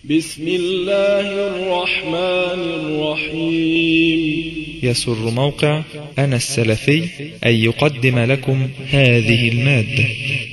بسم الله الرحمن الرحيم يسر موقع أنا السلفي أن يقدم لكم هذه المادة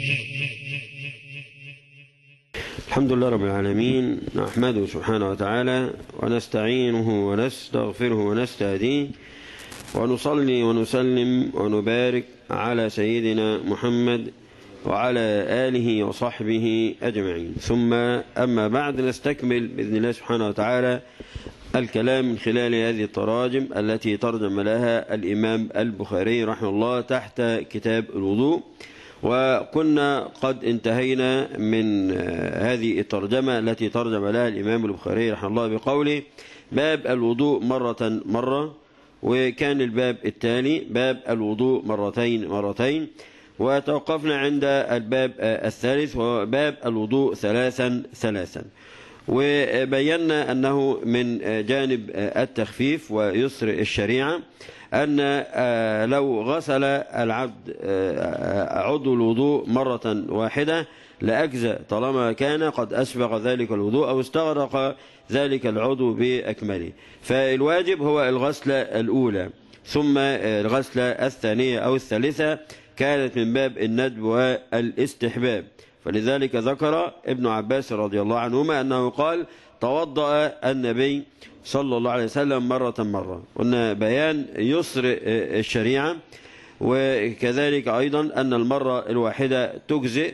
الحمد لله رب العالمين نحمده سبحانه وتعالى ونستعينه ونستغفره ونستهديه ونصلي ونسلم ونبارك على سيدنا محمد وعلى آله وصحبه أجمعين ثم أما بعد نستكمل بإذن الله سبحانه وتعالى الكلام من خلال هذه التراجم التي ترجم لها الإمام البخاري رحمه الله تحت كتاب الوضوء وكنا قد انتهينا من هذه الترجمة التي ترجم لها الإمام البخاري رحمه الله بقوله باب الوضوء مرة مرة وكان الباب الثاني باب الوضوء مرتين مرتين وتوقفنا عند الباب الثالث وهو باب الوضوء ثلاثا ثلاثا وبينا أنه من جانب التخفيف ويسر الشريعة أن لو غسل العبد عضو الوضوء مرة واحدة لأجزأ طالما كان قد أسبغ ذلك الوضوء أو استغرق ذلك العضو بأكمله فالواجب هو الغسلة الأولى ثم الغسلة الثانية أو الثالثة كانت من باب الندب والاستحباب فلذلك ذكر ابن عباس رضي الله عنهما أنه قال توضأ النبي صلى الله عليه وسلم مرة مرة قلنا بيان يسر الشريعة وكذلك أيضا أن المرة الواحدة تجزئ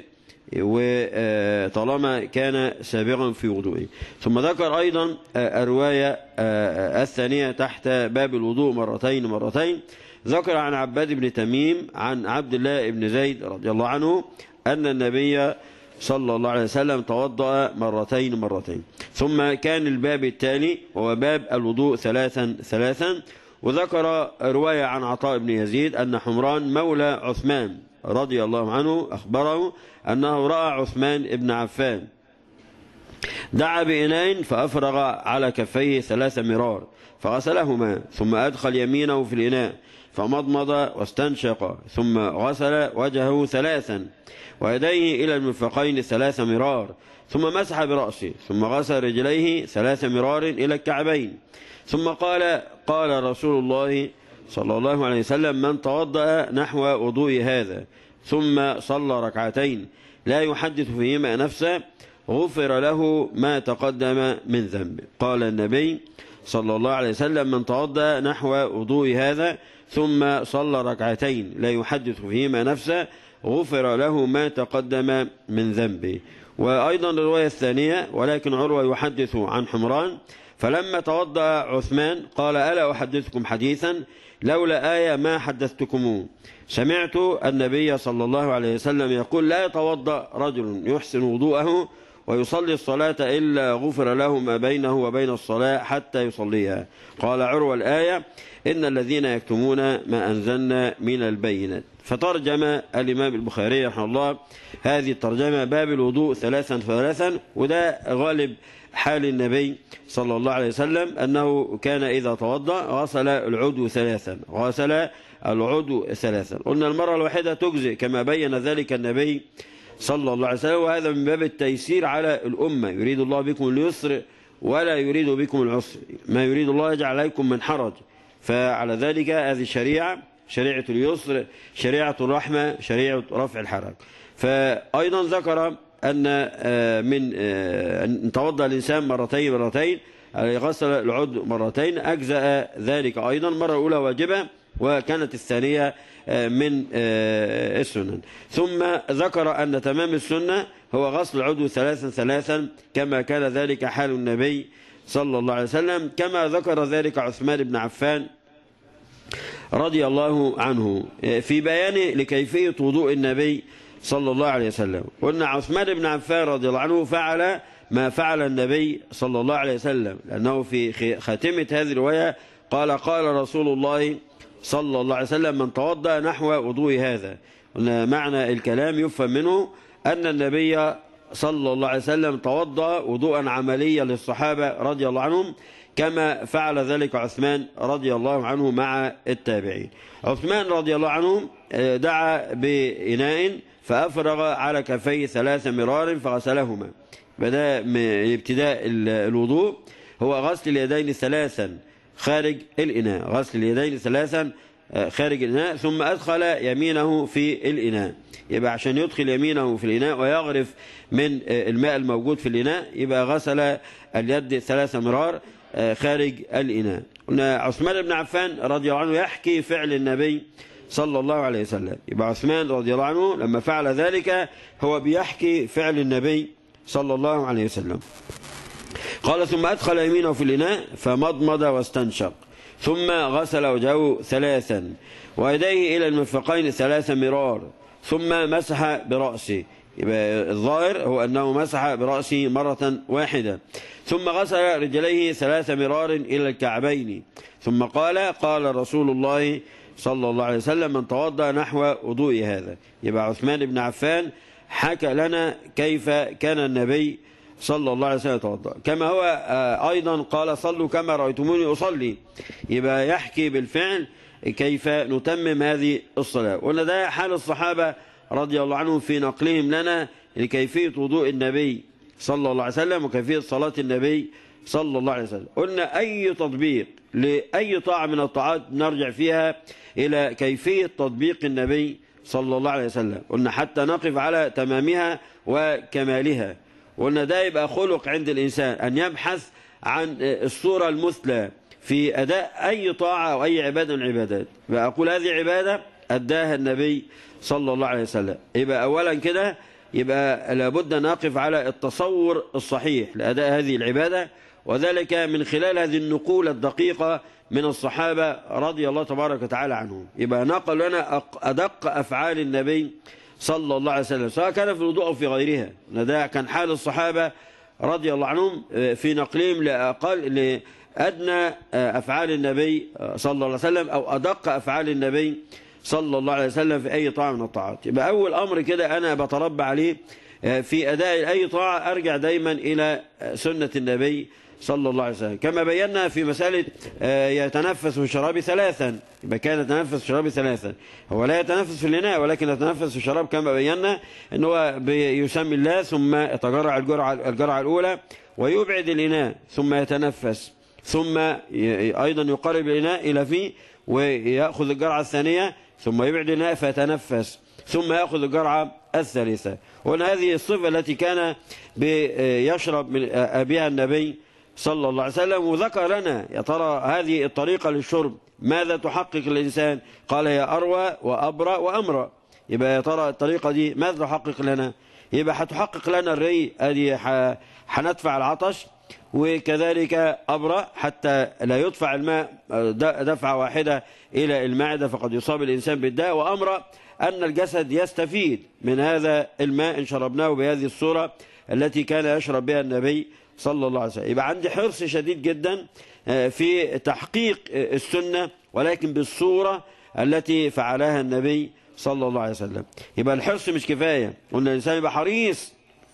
وطالما كان سابغا في وضوئه ثم ذكر أيضا الرواية الثانية تحت باب الوضوء مرتين مرتين ذكر عن عباد بن تميم عن عبد الله بن زيد رضي الله عنه أن النبي صلى الله عليه وسلم توضأ مرتين مرتين ثم كان الباب التالي وهو باب الوضوء ثلاثا ثلاثا وذكر رواية عن عطاء بن يزيد أن حمران مولى عثمان رضي الله عنه أخبره أنه رأى عثمان بن عفان دعا بإناء فأفرغ على كفيه ثلاث مرار فغسلهما ثم أدخل يمينه في الإناء فمضمض واستنشق ثم غسل وجهه ثلاثا ويديه إلى المرفقين ثلاث مرار ثم مسح برأسه ثم غسل رجليه ثلاث مرار إلى الكعبين ثم قال قال رسول الله صلى الله عليه وسلم من توضأ نحو وضوء هذا ثم صلى ركعتين لا يحدث فيهما نفسه غفر له ما تقدم من ذنبه قال النبي صلى الله عليه وسلم من توضأ نحو وضوء هذا ثم صلى ركعتين لا يحدث فيهما نفسه غفر له ما تقدم من ذنبه وأيضا الرواية الثانية ولكن عروة يحدث عن حمران فلما توضأ عثمان قال ألا أحدثكم حديثا لولا آية ما حدثتكموه سمعت النبي صلى الله عليه وسلم يقول لا يتوضأ رجل يحسن وضوءه ويصلي الصلاة إلا غفر له ما بينه وبين الصلاة حتى يصليها قال عروة الآية إن الذين يكتمون ما أنزلنا من البينات فترجم الإمام البخاري رحمه الله هذه الترجمة باب الوضوء ثلاثا ثلاثا وده غالب حال النبي صلى الله عليه وسلم أنه كان إذا توضأ غسل العضو ثلاثا غسل العضو ثلاثا قلنا المرة الواحدة تجزئ كما بين ذلك النبي صلى الله عليه وسلم وهذا من باب التيسير على الأمة يريد الله بكم اليسر ولا يريد بكم العسر ما يريد الله يجعل عليكم من حرج فعلى ذلك هذه الشريعة شريعة اليسر شريعة الرحمة شريعة رفع الحرج فأيضا ذكر أن من أن توضأ الإنسان مرتين مرتين غسل العضو مرتين أجزأ ذلك أيضا مرة الأولى واجبة وكانت الثانية من السنن ثم ذكر أن تمام السنة هو غسل العضو ثلاثا ثلاثا كما كان ذلك حال النبي صلى الله عليه وسلم كما ذكر ذلك عثمان بن عفان رضي الله عنه في بيان لكيفية وضوء النبي صلى الله عليه وسلم قلنا عثمان بن عفان رضي الله عنه فعل ما فعل النبي صلى الله عليه وسلم لأنه في خاتمة هذه الرواية قال قال رسول الله صلى الله عليه وسلم من توضأ نحو وضوء هذا قلنا معنى الكلام يفهم منه أن النبي صلى الله عليه وسلم توضأ وضوءا عمليا للصحابة رضي الله عنهم كما فعل ذلك عثمان رضي الله عنه مع التابعين عثمان رضي الله عنه دعا بإناء فأفرغ على كفيه ثلاث مرار فغسلهما بدأ من ابتداء ال- الوضوء هو غسل اليدين ثلاثا خارج الإناء غسل اليدين ثلاثا آه، خارج الإناء ثم أدخل يمينه في الإناء يبقى عشان يدخل يمينه في الإناء ويغرف من آه، الماء الموجود في الإناء يبقى غسل اليد ثلاث مرار آه، خارج الإناء قلنا عثمان بن عفان رضي الله عنه يحكي فعل النبي صلى الله عليه وسلم يبقى عثمان رضي الله عنه لما فعل ذلك هو بيحكي فعل النبي صلى الله عليه وسلم قال ثم أدخل يمينه في الإناء فمضمض واستنشق ثم غسل وجهه ثلاثا ويديه إلى المرفقين ثلاث مرار ثم مسح برأسه يبقى الظاهر هو أنه مسح برأسه مرة واحدة ثم غسل رجليه ثلاث مرار إلى الكعبين ثم قال قال رسول الله صلى الله عليه وسلم من توضأ نحو وضوء هذا يبقى عثمان بن عفان حكى لنا كيف كان النبي صلى الله عليه وسلم يتوضا كما هو آه، أيضا قال صلوا كما رأيتموني أصلي يبقى يحكي بالفعل كيف نتمم هذه الصلاة وأن ده حال الصحابة رضي الله عنهم في نقلهم لنا لكيفية وضوء النبي صلى الله عليه وسلم وكيفية صلاة النبي صلى الله عليه وسلم قلنا أي تطبيق لأي طاعة من الطاعات نرجع فيها إلى كيفية تطبيق النبي صلى الله عليه وسلم قلنا حتى نقف على تمامها وكمالها قلنا ده يبقى خلق عند الإنسان أن يبحث عن الصورة المثلى في أداء أي طاعة أو أي عبادة من العبادات فأقول هذه عبادة أداها النبي صلى الله عليه وسلم يبقى أولا كده يبقى لابد أن نقف على التصور الصحيح لأداء هذه العبادة وذلك من خلال هذه النقول الدقيقة من الصحابة رضي الله تبارك وتعالى عنهم يبقى نقل لنا أق- أدق أفعال النبي صلى الله عليه وسلم سواء كان في الوضوء أو في غيرها ده كان حال الصحابة رضي الله عنهم في نقلهم لأقل لأدنى أفعال النبي صلى الله عليه وسلم أو أدق أفعال النبي صلى الله عليه وسلم في أي طاعة من الطاعات يبقى أول أمر كده أنا بتربى عليه في أداء أي طاعة أرجع دايما إلى سنة النبي صلى الله عليه وسلم كما بينا في مسألة آه، يتنفس في الشراب ثلاثا يبقى كان يتنفس في الشراب ثلاثا هو لا يتنفس في الإناء ولكن يتنفس في الشراب كما بينا ان هو بيسمي الله ثم يتجرع الجرعة, الجرعة الأولى ويبعد الإناء ثم يتنفس ثم ي- أيضا يقرب الإناء إلى فيه ويأخذ الجرعة الثانية ثم يبعد الإناء فيتنفس ثم يأخذ الجرعة الثالثة وهنا هذه الصفة التي كان بي- يشرب من بها النبي صلى الله عليه وسلم وذكر لنا يا ترى هذه الطريقة للشرب ماذا تحقق الإنسان قال هي أروى وأبرى وأمرى يبقى يا ترى الطريقة دي ماذا تحقق لنا يبقى هتحقق لنا الري ادي ح- هندفع العطش وكذلك أبرى حتى لا يدفع الماء د- دفعة واحدة إلى المعدة فقد يصاب الإنسان بالداء وأمر أن الجسد يستفيد من هذا الماء إن شربناه بهذه الصورة التي كان يشرب بها النبي صلى الله عليه وسلم يبقى عندي حرص شديد جدا آه، في تحقيق آه، السنة ولكن بالصورة التي فعلها النبي صلى الله عليه وسلم يبقى الحرص مش كفاية قلنا الإنسان يبقى حريص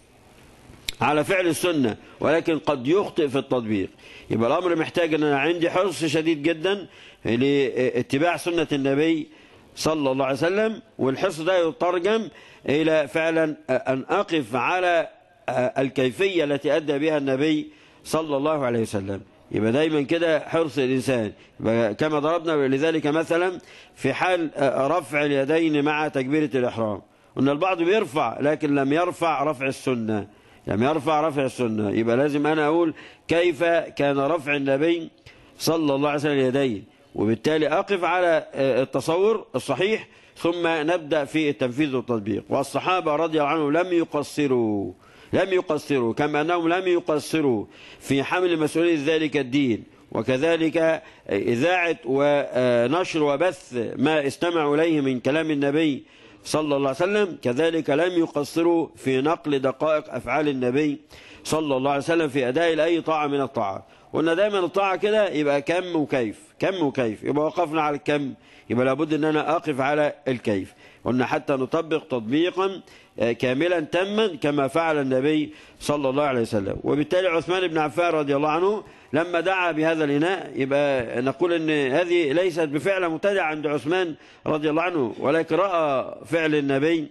على فعل السنة ولكن قد يخطئ في التطبيق يبقى الأمر محتاج أن أنا عندي حرص شديد جدا لاتباع سنة النبي صلى الله عليه وسلم والحرص ده يترجم إلى فعلا أن أقف على الكيفية التي أدى بها النبي صلى الله عليه وسلم يبقى دايما كده حرص الإنسان يبقى كما ضربنا لذلك مثلا في حال رفع اليدين مع تكبيرة الإحرام أن البعض بيرفع لكن لم يرفع رفع السنة لم يرفع رفع السنة يبقى لازم أنا أقول كيف كان رفع النبي صلى الله عليه وسلم اليدين وبالتالي أقف على التصور الصحيح ثم نبدأ في التنفيذ والتطبيق والصحابة رضي الله عنهم لم يقصروا لم يقصروا كما أنهم لم يقصروا في حمل مسؤولية ذلك الدين وكذلك إذاعة ونشر وبث ما استمعوا إليه من كلام النبي صلى الله عليه وسلم كذلك لم يقصروا في نقل دقائق أفعال النبي صلى الله عليه وسلم في أداء أي طاعة من الطاعات قلنا دايما الطاعة كده يبقى كم وكيف كم وكيف يبقى وقفنا على الكم يبقى لابد أن أنا أقف على الكيف قلنا حتى نطبق تطبيقا كاملا تما كما فعل النبي صلى الله عليه وسلم وبالتالي عثمان بن عفان رضي الله عنه لما دعا بهذا الإناء يبقى نقول أن هذه ليست بفعل مبتدع عند عثمان رضي الله عنه ولكن رأى فعل النبي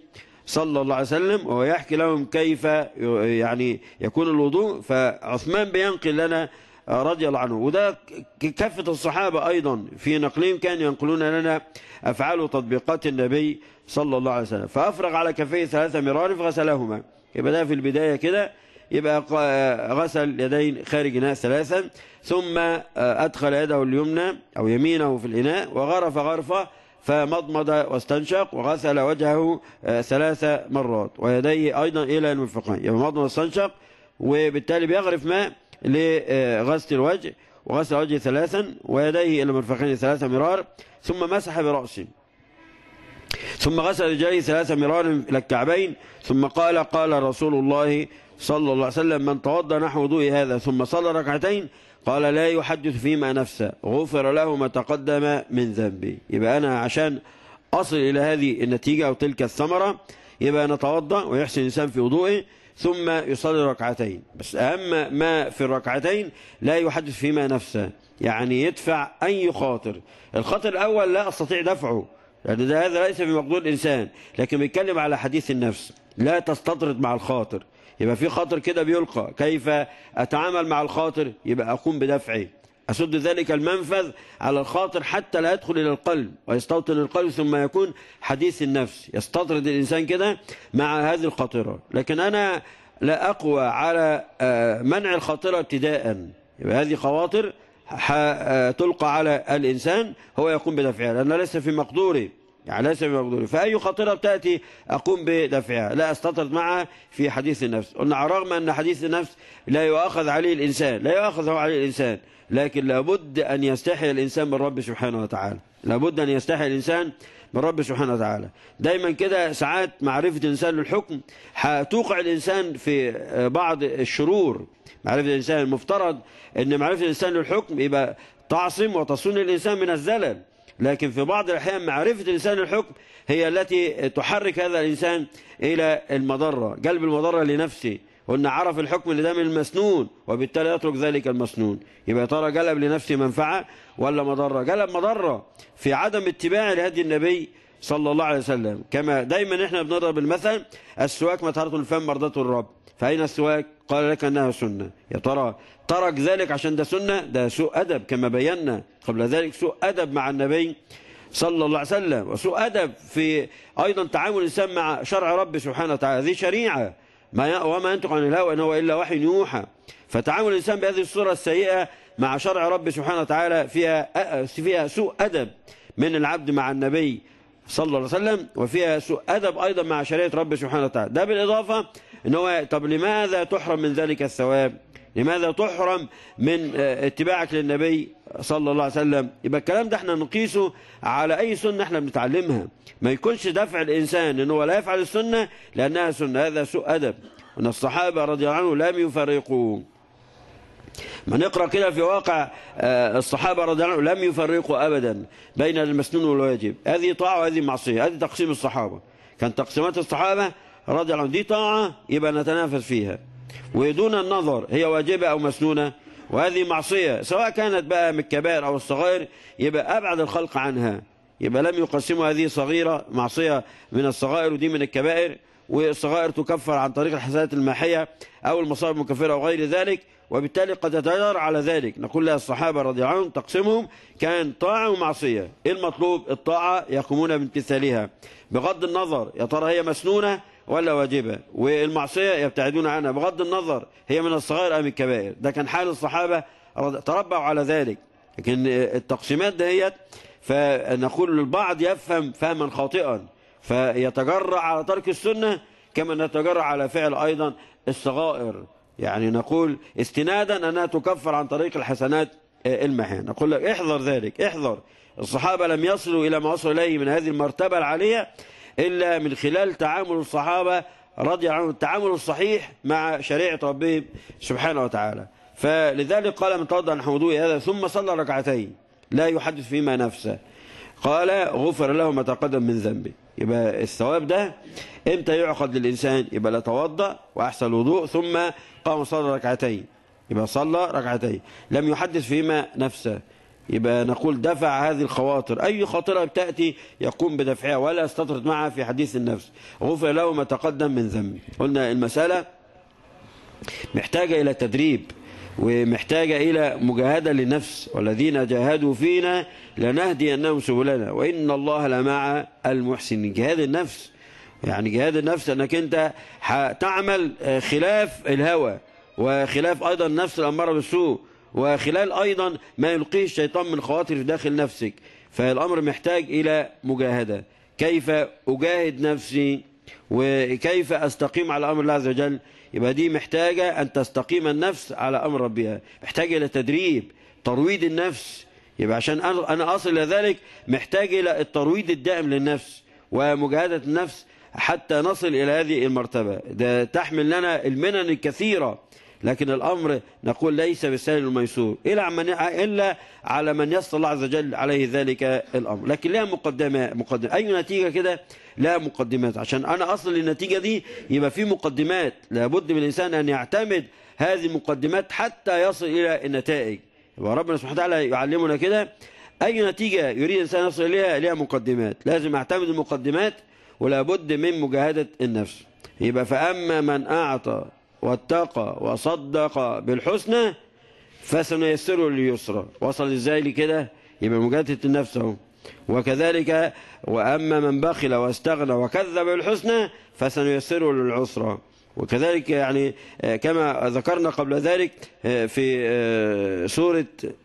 صلى الله عليه وسلم وهو يحكي لهم كيف يعني يكون الوضوء فعثمان بينقل لنا رضي الله عنه وده كافة الصحابة أيضا في نقلهم كانوا ينقلون لنا أفعال وتطبيقات النبي صلى الله عليه وسلم فأفرغ على كفيه ثلاث مرار فغسلهما يبقى ده في البداية كده يبقى غسل يدين خارج إناء ثلاثا ثم أدخل يده اليمنى أو يمينه في الإناء وغرف غرفة فمضمض واستنشق وغسل وجهه ثلاث مرات ويديه أيضا إلى المرفقين يبقى مضمض واستنشق وبالتالي بيغرف ماء لغسل الوجه وغسل الوجه ثلاثا ويديه إلى المرفقين ثلاث مرار ثم مسح برأسه ثم غسل رجليه ثلاث مرار إلى الكعبين ثم قال قال رسول الله صلى الله عليه وسلم من توضى نحو وضوء هذا ثم صلى ركعتين قال لا يحدث فيما نفسه غفر له ما تقدم من ذنبه يبقى أنا عشان أصل إلى هذه النتيجة أو تلك الثمرة يبقى نتوضأ ويحسن الإنسان في وضوئه ثم يصلي ركعتين بس أهم ما في الركعتين لا يحدث فيما نفسه يعني يدفع أي خاطر الخاطر الأول لا أستطيع دفعه لأن ده هذا ليس في مقدور الإنسان لكن بيتكلم على حديث النفس لا تستطرد مع الخاطر يبقى في خاطر كده بيلقى كيف أتعامل مع الخاطر يبقى أقوم بدفعه أسد ذلك المنفذ على الخاطر حتى لا يدخل إلى القلب ويستوطن القلب ثم يكون حديث النفس يستطرد الإنسان كده مع هذه الخاطرة لكن أنا لا أقوى على منع الخاطرة ابتداء يبقى هذه خواطر تلقى على الإنسان هو يقوم بدفعها لأنها ليس في مقدوره يعني ليس في مقدوره فأي خاطرة بتأتي أقوم بدفعها لا أستطرد معها في حديث النفس قلنا على الرغم أن حديث النفس لا يؤاخذ عليه الإنسان لا يؤاخذ عليه الإنسان لكن لابد أن يستحي الإنسان من رب سبحانه وتعالى لابد أن يستحي الإنسان من رب سبحانه وتعالى دايما كده ساعات معرفة الإنسان للحكم هتوقع الإنسان في بعض الشرور معرفة الإنسان المفترض أن معرفة الإنسان للحكم يبقى تعصم وتصون الإنسان من الزلل لكن في بعض الأحيان معرفة الإنسان للحكم هي التي تحرك هذا الإنسان إلى المضرة قلب المضرة لنفسه قلنا عرف الحكم اللي ده من المسنون وبالتالي يترك ذلك المسنون يبقى ترى قلب لنفسه منفعة ولا مضرة قلب مضرة في عدم اتباع لهدي النبي صلى الله عليه وسلم كما دايما احنا بنضرب المثل السواك مطهرة الفم مرضة الرب فأين السواك قال لك أنها سنة يا ترى ترك ذلك عشان ده سنة ده سوء أدب كما بينا قبل ذلك سوء أدب مع النبي صلى الله عليه وسلم وسوء أدب في أيضا تعامل الإنسان مع شرع رب سبحانه وتعالى هذه شريعة ما وما ينطق عن الهوى إن هو إلا وحي يوحى فتعامل الإنسان بهذه الصورة السيئة مع شرع رب سبحانه وتعالى فيها فيها سوء أدب من العبد مع النبي صلى الله عليه وسلم وفيها سوء أدب أيضا مع شريعة رب سبحانه وتعالى ده بالإضافة إن هو طب لماذا تحرم من ذلك الثواب لماذا تحرم من اتباعك للنبي صلى الله عليه وسلم يبقى الكلام ده احنا نقيسه على أي سنة احنا بنتعلمها ما يكونش دفع الإنسان إن هو لا يفعل السنة لأنها سنة هذا سوء أدب أن الصحابة رضي الله عنهم لم يفرقوا ما نقرأ كده في واقع الصحابة رضي الله عنهم لم يفرقوا أبدا بين المسنون والواجب هذه طاعة وهذه معصية هذه تقسيم الصحابة كان تقسيمات الصحابة رضي الله عنهم دي طاعة يبقى نتنافس فيها ودون النظر هي واجبة أو مسنونة وهذه معصية سواء كانت بقى من الكبائر أو الصغائر يبقى أبعد الخلق عنها يبقى لم يقسموا هذه صغيرة معصية من الصغائر ودي من الكبائر والصغائر تكفر عن طريق الحسنات الماحية أو المصائب المكفرة وغير ذلك وبالتالي قد يتجر على ذلك نقول لها الصحابة رضي الله عنهم تقسيمهم كان طاعة ومعصية إيه المطلوب الطاعة يقومون بامتثالها بغض النظر يا ترى هي مسنونة ولا واجبة والمعصية يبتعدون عنها بغض النظر هي من الصغائر أم الكبائر ده كان حال الصحابة تربعوا على ذلك لكن التقسيمات دهيت فنقول البعض يفهم فهما خاطئا فيتجرع على ترك السنة كما نتجرع على فعل أيضا الصغائر يعني نقول استنادا أنها تكفر عن طريق الحسنات المحيان نقول لك احذر ذلك احذر الصحابة لم يصلوا إلى ما وصلوا إليه من هذه المرتبة العالية إلا من خلال تعامل الصحابة رضي عنهم التعامل الصحيح مع شريعة ربهم سبحانه وتعالى فلذلك قال من توضع نحو وضوء هذا ثم صلى ركعتين لا يحدث فيما نفسه قال غفر له ما تقدم من ذنبه يبقى الثواب ده امتى يعقد للإنسان يبقى لا توضأ وأحسن الوضوء ثم قام صلى ركعتين يبقى صلى ركعتين لم يحدث فيما نفسه يبقى نقول دفع هذه الخواطر أي خاطرة بتأتي يقوم بدفعها ولا يستطرد معها في حديث النفس غفر له ما تقدم من ذنب قلنا المسألة محتاجة إلى تدريب ومحتاجة إلى مجاهدة للنفس والذين جاهدوا فينا لنهدي أنهم سبلنا وإن الله لمع المحسنين جهاد النفس يعني جهاد النفس أنك أنت تعمل خلاف الهوى وخلاف أيضا النفس الأمارة بالسوء وخلال أيضا ما يلقيه الشيطان من خواطر في داخل نفسك فالأمر محتاج إلى مجاهدة كيف أجاهد نفسي وكيف أستقيم على أمر الله عز وجل يبقى دي محتاجة أن تستقيم النفس على أمر ربها محتاجة إلى تدريب ترويض النفس يبقى عشان أنا أصل إلى ذلك محتاج إلى الترويض الدائم للنفس ومجاهدة النفس حتى نصل إلى هذه المرتبة ده تحمل لنا المنن الكثيرة لكن الأمر نقول ليس بالسهل الميسور إلا على من يسر الله عز وجل عليه ذلك الأمر لكن لها مقدمة, مقدمة أي نتيجة كده لها مقدمات عشان أنا أصل النتيجة دي يبقى في مقدمات لابد من الإنسان أن يعتمد هذه المقدمات حتى يصل إلى النتائج وربنا سبحانه وتعالى يعلمنا كده أي نتيجة يريد الإنسان يصل إليها لها مقدمات لازم أعتمد المقدمات ولا بد من مجاهدة النفس يبقى فأما من أعطى واتقى وصدق بالحسنى فسنيسره لليسرى وصل ازاي لكده يبقى مجاهدة النفس اهو وكذلك وأما من بخل واستغنى وكذب بالحسنى فسنيسره للعسرى وكذلك يعني كما ذكرنا قبل ذلك في سورة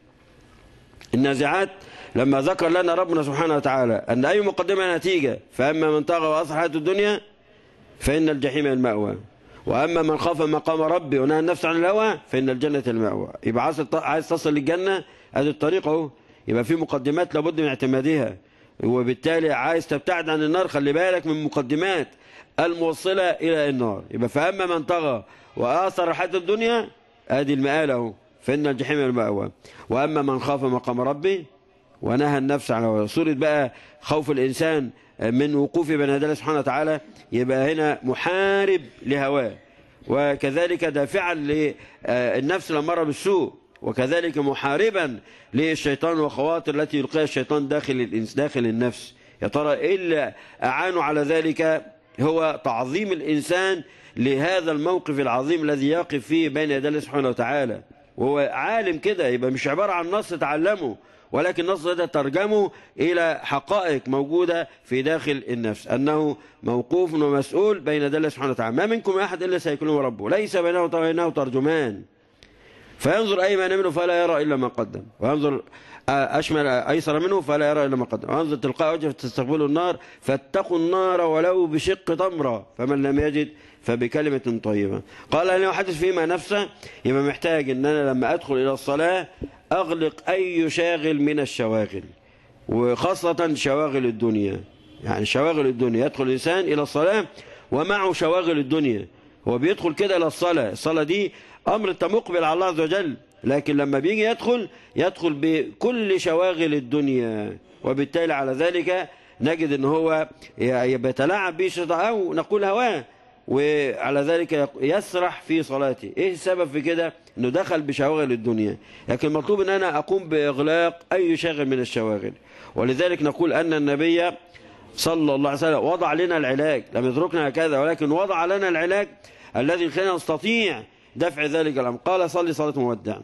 النازعات لما ذكر لنا ربنا سبحانه وتعالى أن أي مقدمة نتيجة فأما من طغى وأصلح حياة الدنيا فإن الجحيم المأوى وأما من خاف مقام ربي ونهى النفس عن الهوى فإن الجنة المأوى يبقى عايز عايز تصل للجنة هذه الطريق اهو يبقى في مقدمات لابد من اعتمادها وبالتالي عايز تبتعد عن النار خلي بالك من مقدمات الموصلة إلى النار يبقى فأما من طغى وآثر حياة الدنيا ادي المآل اهو فإن الجحيم المأوى وأما من خاف مقام ربي ونهى النفس عن الهوى سورة بقى خوف الإنسان من وقوف بين يدي الله سبحانه وتعالى يبقى هنا محارب لهواه وكذلك دافعا للنفس الأمارة بالسوء وكذلك محاربا للشيطان وخواطر التي يلقيها الشيطان داخل الإنس داخل النفس يا ترى إيه اللي أعانوا على ذلك هو تعظيم الإنسان لهذا الموقف العظيم الذي يقف فيه بين يدي الله سبحانه وتعالى وهو عالم كده يبقى مش عبارة عن نص تعلمه ولكن النص ده ترجمه إلى حقائق موجودة في داخل النفس أنه موقوف ومسؤول بين يدي الله سبحانه وتعالى ما منكم أحد إلا سيكون ربه ليس بينه وبينه ترجمان فينظر أيمن منه فلا يرى إلا ما قدم وينظر أشمل أيسر منه فلا يرى إلا ما قدم وينظر تلقاء وجهه فتستقبله النار فاتقوا النار ولو بشق تمرة فمن لم يجد فبكلمة طيبة قال أن يحدث فيما نفسه يبقى محتاج أن أنا لما أدخل إلى الصلاة أغلق أي شاغل من الشواغل وخاصة شواغل الدنيا يعني شواغل الدنيا يدخل الإنسان إلى الصلاة ومعه شواغل الدنيا هو بيدخل كده إلى الصلاة الصلاة دي أمر أنت مقبل على الله عز وجل لكن لما بيجي يدخل يدخل بكل شواغل الدنيا وبالتالي على ذلك نجد ان هو يتلاعب به أو نقول هواه وعلى ذلك يسرح في صلاته ايه السبب في كده انه دخل بشواغل الدنيا لكن مطلوب ان انا اقوم باغلاق اي شاغل من الشواغل ولذلك نقول ان النبي صلى الله عليه وسلم وضع لنا العلاج لم يتركنا هكذا ولكن وضع لنا العلاج الذي يخلينا نستطيع دفع ذلك الامر قال صلي صلاه مودع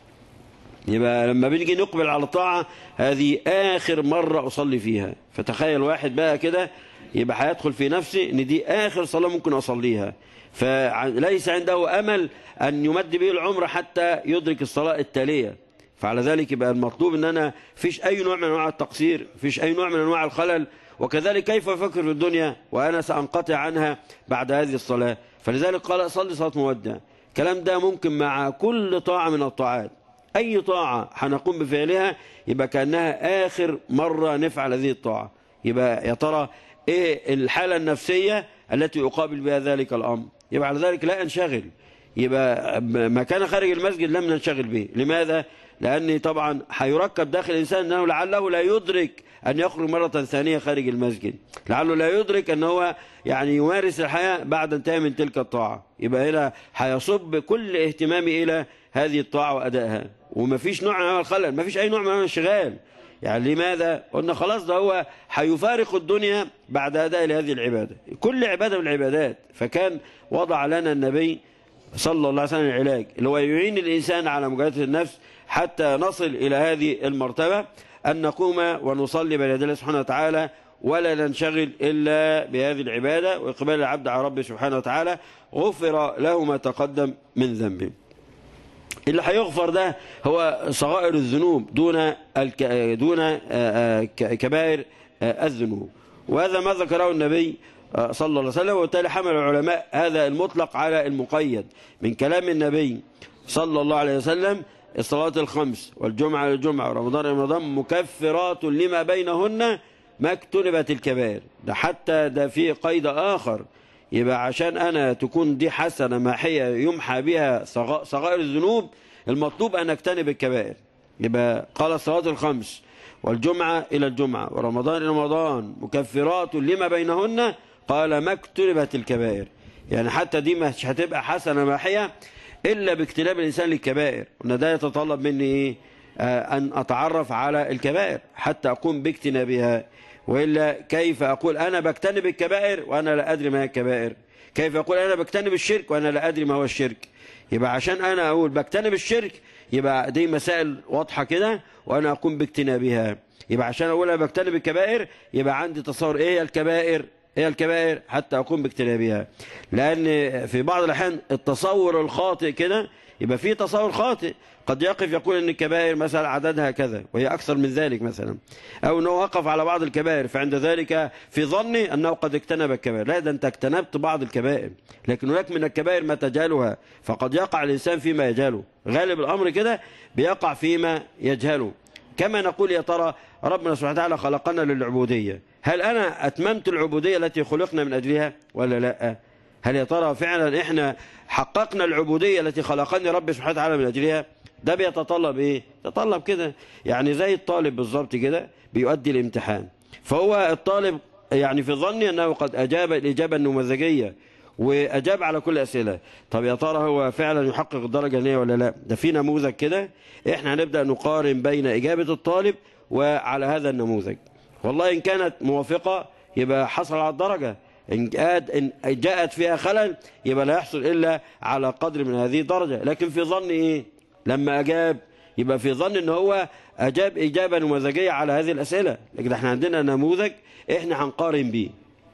يبقى لما بنيجي نقبل على الطاعة هذه آخر مرة أصلي فيها فتخيل واحد بقى كده يبقى هيدخل في نفسي ان دي آخر صلاة ممكن أصليها فليس عنده أمل أن يمد به العمر حتى يدرك الصلاة التالية فعلى ذلك يبقى المطلوب ان انا فيش اي نوع من انواع التقصير فيش اي نوع من انواع الخلل وكذلك كيف افكر في الدنيا وانا سانقطع عنها بعد هذه الصلاة فلذلك قال صلي صلاة مودع الكلام ده ممكن مع كل طاعة من الطاعات أي طاعة هنقوم بفعلها يبقى كأنها آخر مرة نفعل هذه الطاعة يبقى يا ترى إيه الحالة النفسية التي أقابل بها ذلك الأمر يبقى على ذلك لا أنشغل يبقى ما كان خارج المسجد لم ننشغل به لماذا؟ لأن طبعا هيركب داخل الإنسان أنه لعله لا يدرك أن يخرج مرة ثانية خارج المسجد لعله لا يدرك أن هو يعني يمارس الحياة بعد انتهاء من تلك الطاعة يبقى هنا هيصب كل اهتمامي إلى هذه الطاعة وأدائها ومفيش نوع من انواع الخلل مفيش اي نوع من انواع الانشغال يعني لماذا قلنا خلاص ده هو هيفارق الدنيا بعد اداء لهذه العباده كل عباده من العبادات فكان وضع لنا النبي صلى الله عليه وسلم العلاج اللي هو يعين الانسان على مجاهده النفس حتى نصل الى هذه المرتبه ان نقوم ونصلي بين يدي الله سبحانه وتعالى ولا ننشغل إلا بهذه العبادة وإقبال العبد على ربه سبحانه وتعالى غفر له ما تقدم من ذنبه اللي هيغفر ده هو صغائر الذنوب دون الك... دون كبائر الذنوب وهذا ما ذكره النبي صلى الله عليه وسلم وبالتالي حمل العلماء هذا المطلق على المقيد من كلام النبي صلى الله عليه وسلم الصلاة الخمس والجمعة للجمعة ورمضان رمضان مكفرات لما بينهن ما اكتنبت الكبائر ده حتى ده في قيد آخر يبقى عشان أنا تكون دي حسنة ماحية يمحى بها صغائر الذنوب المطلوب أن أجتنب الكبائر يبقى قال الصلاة الخمس والجمعة إلى الجمعة ورمضان إلى رمضان مكفرات لما بينهن قال ما اكتنبت الكبائر يعني حتى دي مش هتبقى حسنة ماحية إلا باجتناب الإنسان للكبائر وأن ده يتطلب مني إيه أن أتعرف على الكبائر حتى أقوم باجتنابها وإلا كيف أقول أنا بجتنب الكبائر وأنا لا أدري ما هي الكبائر كيف أقول أنا بجتنب الشرك وأنا لا أدري ما هو الشرك يبقى عشان أنا أقول بجتنب الشرك يبقى دي مسائل واضحة كده وأنا أقوم باجتنابها يبقى عشان أقول أنا بجتنب الكبائر يبقى عندي تصور إيه هي الكبائر هي الكبائر حتى أقوم باجتنابها لأن في بعض الأحيان التصور الخاطئ كده يبقى في تصور خاطئ قد يقف يقول ان الكبائر مثلا عددها كذا وهي اكثر من ذلك مثلا او انه وقف على بعض الكبائر فعند ذلك في ظني انه قد اجتنب الكبائر لا ده انت اجتنبت بعض الكبائر لكن هناك من الكبائر ما تجهلها فقد يقع الانسان فيما يجهله غالب الامر كده بيقع فيما يجهله كما نقول يا ترى ربنا سبحانه وتعالى خلقنا للعبوديه هل انا اتممت العبوديه التي خلقنا من اجلها ولا لا هل يا ترى فعلا احنا حققنا العبودية التي خلقني ربي سبحانه وتعالى من أجلها ده بيتطلب ايه يتطلب كده يعني زي الطالب بالظبط كده بيؤدي الامتحان فهو الطالب يعني في ظني أنه قد أجاب الإجابة النموذجية وأجاب على كل أسئلة طب يا ترى هو فعلا يحقق الدرجة النية ولا لا ده في نموذج كده احنا هنبدأ نقارن بين إجابة الطالب وعلى هذا النموذج والله إن كانت موافقة يبقى حصل على الدرجة إن جاءت فيها خلل يبقى لا يحصل إلا على قدر من هذه الدرجة لكن في ظن إيه لما أجاب يبقى في ظن إن هو أجاب إجابة نموذجية على هذه الأسئلة لكن احنا عندنا نموذج احنا هنقارن بيه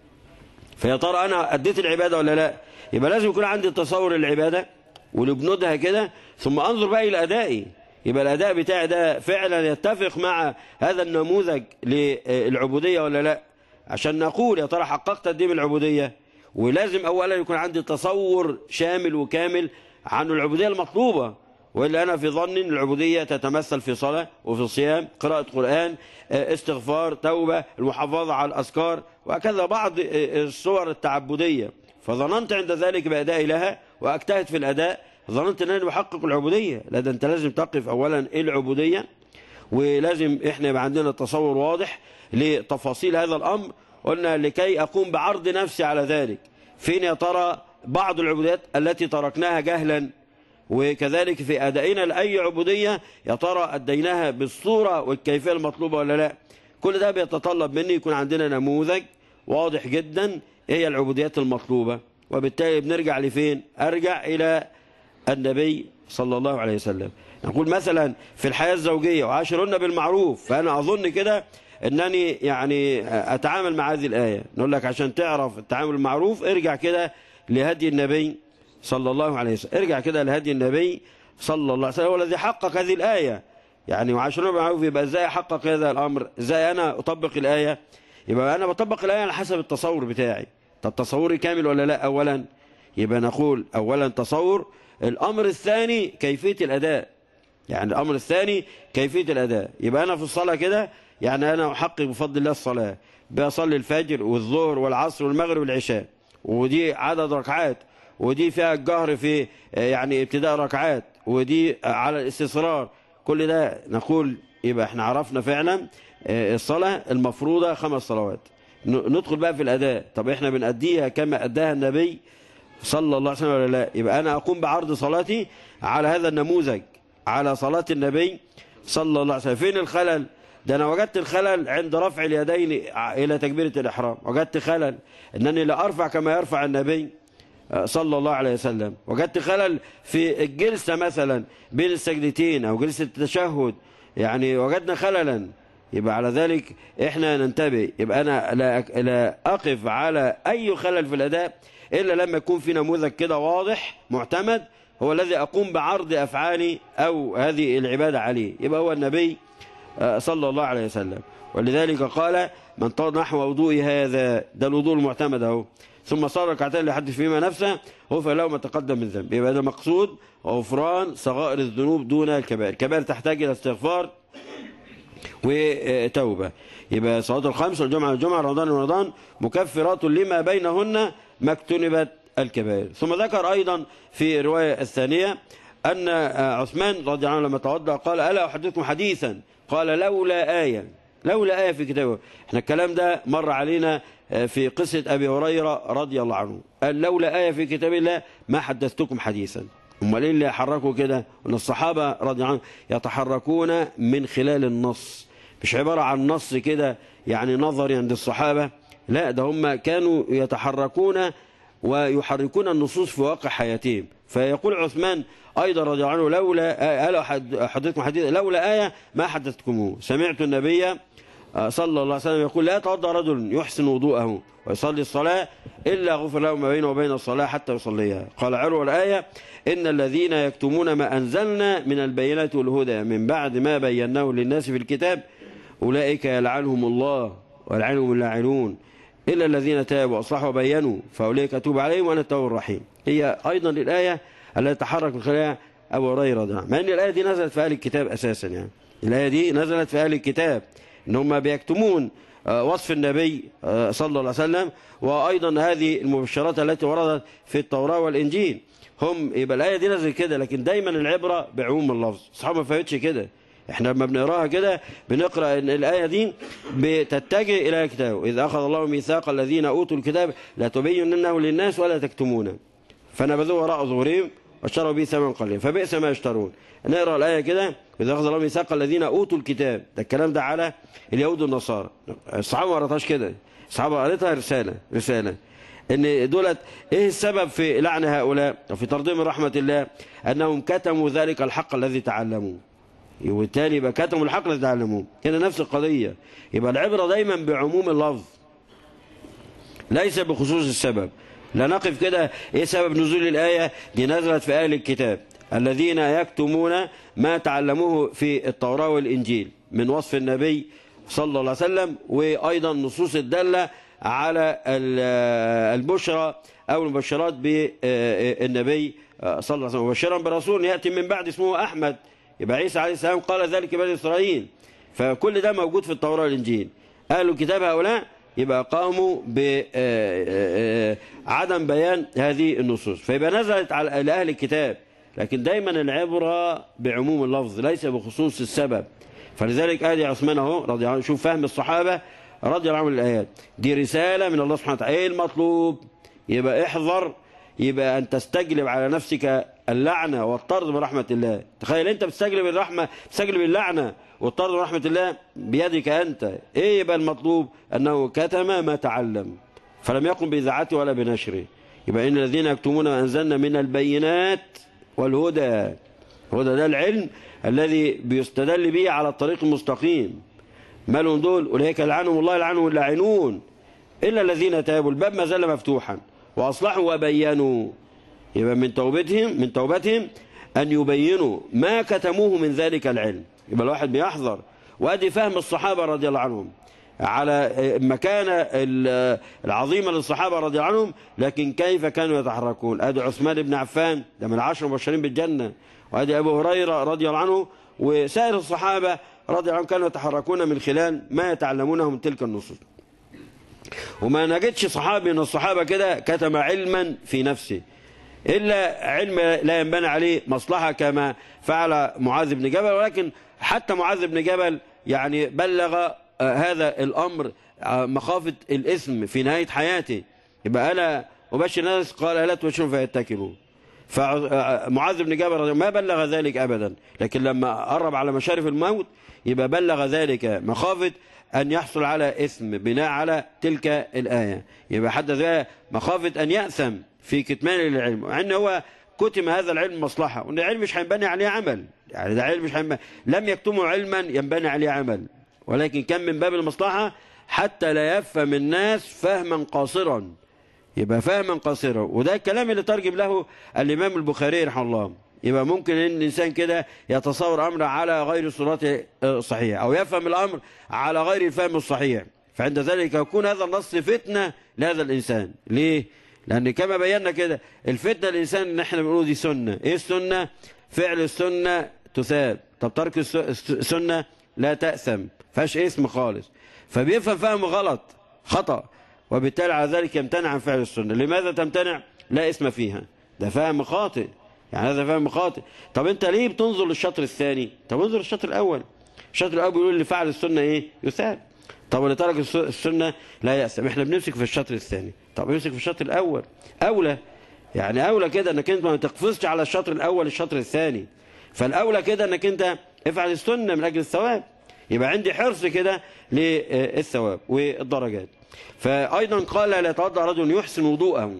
فيا ترى أنا أديت العبادة ولا لا يبقى لازم يكون عندي تصور العبادة ولبنودها كده ثم أنظر بقى إلى أدائي يبقى الأداء بتاعي ده فعلا يتفق مع هذا النموذج للعبودية ولا لا عشان نقول يا ترى حققت قد ايه من العبوديه ولازم اولا يكون عندي تصور شامل وكامل عن العبوديه المطلوبه والا انا في ظن ان العبوديه تتمثل في صلاه وفي صيام قراءه قران استغفار توبه المحافظه على الاذكار وهكذا بعض الصور التعبديه فظننت عند ذلك بادائي لها واجتهد في الاداء ظننت ان انا بحقق العبوديه لا ده انت لازم تقف اولا ايه العبوديه ولازم احنا يبقى عندنا تصور واضح لتفاصيل هذا الأمر قلنا لكي أقوم بعرض نفسي على ذلك فين يا ترى بعض العبوديات التي تركناها جهلا وكذلك في أدائنا لأي عبودية يا ترى أديناها بالصورة والكيفية المطلوبة ولا لا كل ده بيتطلب مني يكون عندنا نموذج واضح جدا هي العبوديات المطلوبة وبالتالي بنرجع لفين أرجع إلى النبي صلى الله عليه وسلم نقول مثلا في الحياة الزوجية وعاشرون بالمعروف فأنا أظن كده أنني يعني أتعامل مع هذه الآية نقول لك عشان تعرف التعامل المعروف ارجع كده لهدي النبي صلى الله عليه وسلم ارجع كده لهدي النبي صلى الله عليه وسلم هو الذي حقق هذه الآية يعني وعاشرون بالمعروف يبقى ازاي أحقق هذا الأمر ازاي أنا أطبق الآية يبقى أنا بطبق الآية على حسب التصور بتاعي طب تصوري كامل ولا لا أولا يبقى نقول أولا تصور الأمر الثاني كيفية الأداء يعني الأمر الثاني كيفية الأداء يبقى أنا في الصلاة كده يعني أنا أحقق بفضل الله الصلاة بصلي الفجر والظهر والعصر والمغرب والعشاء ودي عدد ركعات ودي فيها الجهر في يعني ابتداء ركعات ودي على الاستسرار كل ده نقول يبقى احنا عرفنا فعلا الصلاة المفروضة خمس صلوات ندخل بقى في الأداء طب احنا بنأديها كما أداها النبي صلى الله عليه وسلم ولا لا يبقى أنا أقوم بعرض صلاتي على هذا النموذج على صلاة النبي صلى الله عليه وسلم فين الخلل ده أنا وجدت الخلل عند رفع اليدين إلى تكبيرة الإحرام وجدت خلل أنني لا أرفع كما يرفع النبي صلى الله عليه وسلم وجدت خلل في الجلسة مثلا بين السجدتين أو جلسة التشهد يعني وجدنا خللا يبقى على ذلك احنا ننتبه يبقى انا لا, لا اقف على اي خلل في الاداء الا لما يكون في نموذج كده واضح معتمد هو الذي اقوم بعرض افعالي او هذه العباده عليه يبقى هو النبي صلى الله عليه وسلم ولذلك قال من طال نحو وضوء هذا ده الوضوء المعتمد اهو ثم صار ركعتين لحد فيما نفسه غفر له ما تقدم من ذنب يبقى ده مقصود غفران صغائر الذنوب دون الكبائر الكبائر تحتاج الى استغفار وتوبة يبقى صلاة الخمس والجمعة والجمعة رمضان ورمضان مكفرات لما بينهن ما اكتنبت الكبائر ثم ذكر أيضا في الرواية الثانية أن عثمان رضي الله عنه لما توضأ قال ألا أحدثكم حديثا قال لولا آية لولا آية في كتابه احنا الكلام ده مر علينا في قصة أبي هريرة رضي الله عنه قال لولا آية في كتاب الله ما حدثتكم حديثا امال ايه اللي يحركوا كده ان الصحابه رضي الله عنهم يتحركون من خلال النص مش عباره عن نص كده يعني نظري عند الصحابه لا ده هم كانوا يتحركون ويحركون النصوص في واقع حياتهم فيقول عثمان ايضا رضي الله عنه لولا قال حدثكم حديث لولا ايه ما حدثتكموه سمعت النبي صلى الله عليه وسلم يقول لا يتوضا رجل يحسن وضوءه ويصلي الصلاة إلا غفر له ما بينه وبين الصلاة حتى يصليها قال عروة الآية إن الذين يكتمون ما أنزلنا من البينات والهدى من بعد ما بيناه للناس في الكتاب أولئك يلعنهم الله ويلعنهم اللاعنون إلا الذين تابوا وأصلحوا وبينوا فأولئك أتوب عليهم وأنا التواب الرحيم هي أيضا الآية التي تحرك من خلالها أبو هريرة مع أن الآية دي نزلت في أهل الكتاب أساسا يعني الآية دي نزلت في أهل الكتاب إن هم بيكتمون وصف النبي صلى الله عليه وسلم وأيضا هذه المبشرات التي وردت في التوراة والإنجيل هم يبقى الآية دي نزل كده لكن دايما العبرة بعموم اللفظ صحابة ما فهمتش كده احنا لما بنقراها كده بنقرا ان الايه دي بتتجه الى كتابه اذا اخذ الله ميثاق الذين اوتوا الكتاب لا تبيننه للناس ولا تكتمونه فنبذوه وراء ظهورهم واشتروا به ثمنا قليلا فبئس ما يشترون نقرا الايه كده اذا اخذ الله ميثاق الذين اوتوا الكتاب ده الكلام ده على اليهود والنصارى الصحابه ما قراتهاش كده الصحابه قريتها رساله رساله ان دولت ايه السبب في لعن هؤلاء وفي ترضيم رحمه الله انهم كتموا ذلك الحق الذي تعلموه وبالتالي يبقى كتموا الحق الذي تعلموه كده نفس القضيه يبقى العبره دايما بعموم اللفظ ليس بخصوص السبب لا نقف كده ايه سبب نزول الايه دي نزلت في اهل الكتاب الذين يكتمون ما تعلموه في التوراه والانجيل من وصف النبي صلى الله عليه وسلم وايضا نصوص الداله على البشرى او المبشرات بالنبي صلى الله عليه وسلم مبشرا برسول ياتي من بعد اسمه احمد يبقى عيسى عليه السلام قال ذلك بني اسرائيل فكل ده موجود في التوراه والانجيل اهل الكتاب هؤلاء يبقى قاموا بعدم بيان هذه النصوص فيبقى نزلت على اهل الكتاب لكن دايما العبره بعموم اللفظ ليس بخصوص السبب فلذلك ادي عثمان اهو رضي الله عنه شوف فهم الصحابه رضي الله عنهم الايات دي رساله من الله سبحانه وتعالى ايه المطلوب يبقى احذر يبقى ان تستجلب على نفسك اللعنه والطرد من رحمه الله تخيل انت بتستجلب الرحمه بتستجلب اللعنه والطرد من رحمه الله بيدك انت ايه يبقى المطلوب انه كتم ما تعلم فلم يقم باذاعته ولا بنشره يبقى ان الذين يكتمون ما انزلنا من البينات والهدى الهدى ده العلم الذي بيستدل به على الطريق المستقيم مالهم دول اولئك يلعنهم الله يلعنهم اللاعنون الا الذين تابوا الباب ما زال مفتوحا واصلحوا وبينوا يبقى من توبتهم من توبتهم ان يبينوا ما كتموه من ذلك العلم يبقى الواحد بيحذر وادي فهم الصحابه رضي الله عنهم على مكانة العظيمة للصحابة رضي الله عنهم لكن كيف كانوا يتحركون ادي عثمان بن عفان ده من العشر المبشرين بالجنة وادي ابو هريرة رضي الله عنه وسائر الصحابة رضي الله عنهم كانوا يتحركون من خلال ما يتعلمونه من تلك النصوص وما نجدش صحابي من الصحابة كده كتم علما في نفسه إلا علم لا ينبني عليه مصلحة كما فعل معاذ بن جبل ولكن حتى معاذ بن جبل يعني بلغ هذا الأمر مخافة الإثم في نهاية حياته يبقى أنا أبشر الناس قال لا تبشروا فيتكلوا فمعاذ بن جبل رضي- ما بلغ ذلك أبدا لكن لما قرب على مشارف الموت يبقى بلغ ذلك مخافة أن يحصل على إثم بناء على تلك الآية يبقى حدث بها مخافة أن يأثم في كتمان العلم مع أن هو كتم هذا العلم مصلحة وأن العلم مش هينبني عليه عمل يعني ده علم مش هينبني لم يكتموا علما ينبني عليه عمل ولكن كان من باب المصلحة حتى لا يفهم الناس فهما قاصرا يبقى فهما قاصرا وده الكلام اللي ترجم له الإمام البخاري رحمه الله يبقى ممكن ان الانسان كده يتصور امر على غير صورته الصحيحه او يفهم الامر على غير الفهم الصحيح فعند ذلك يكون هذا النص فتنه لهذا الانسان ليه لان كما بينا كده الفتنه الانسان ان احنا بنقول دي سنه ايه السنه فعل السنه تثاب طب ترك الس- السنه لا تاثم فاش اسم خالص فبيفهم فهم غلط خطأ وبالتالي على ذلك يمتنع عن فعل السنة لماذا تمتنع لا اسم فيها ده فهم خاطئ يعني هذا فهم خاطئ طب انت ليه بتنظر للشطر الثاني طب انظر للشطر الاول الشطر الاول بيقول اللي فعل السنة ايه يثاب طب اللي ترك الس- السنة لا يأسم احنا بنمسك في الشطر الثاني طب امسك في الشطر الاول اولى يعني اولى كده انك انت ما تقفزش على الشطر الاول الشطر الثاني فالاولى كده انك انت افعل السنة من اجل الثواب يبقى عندي حرص كده للثواب والدرجات فأيضا قال لا يتوضأ رجل يحسن وضوءه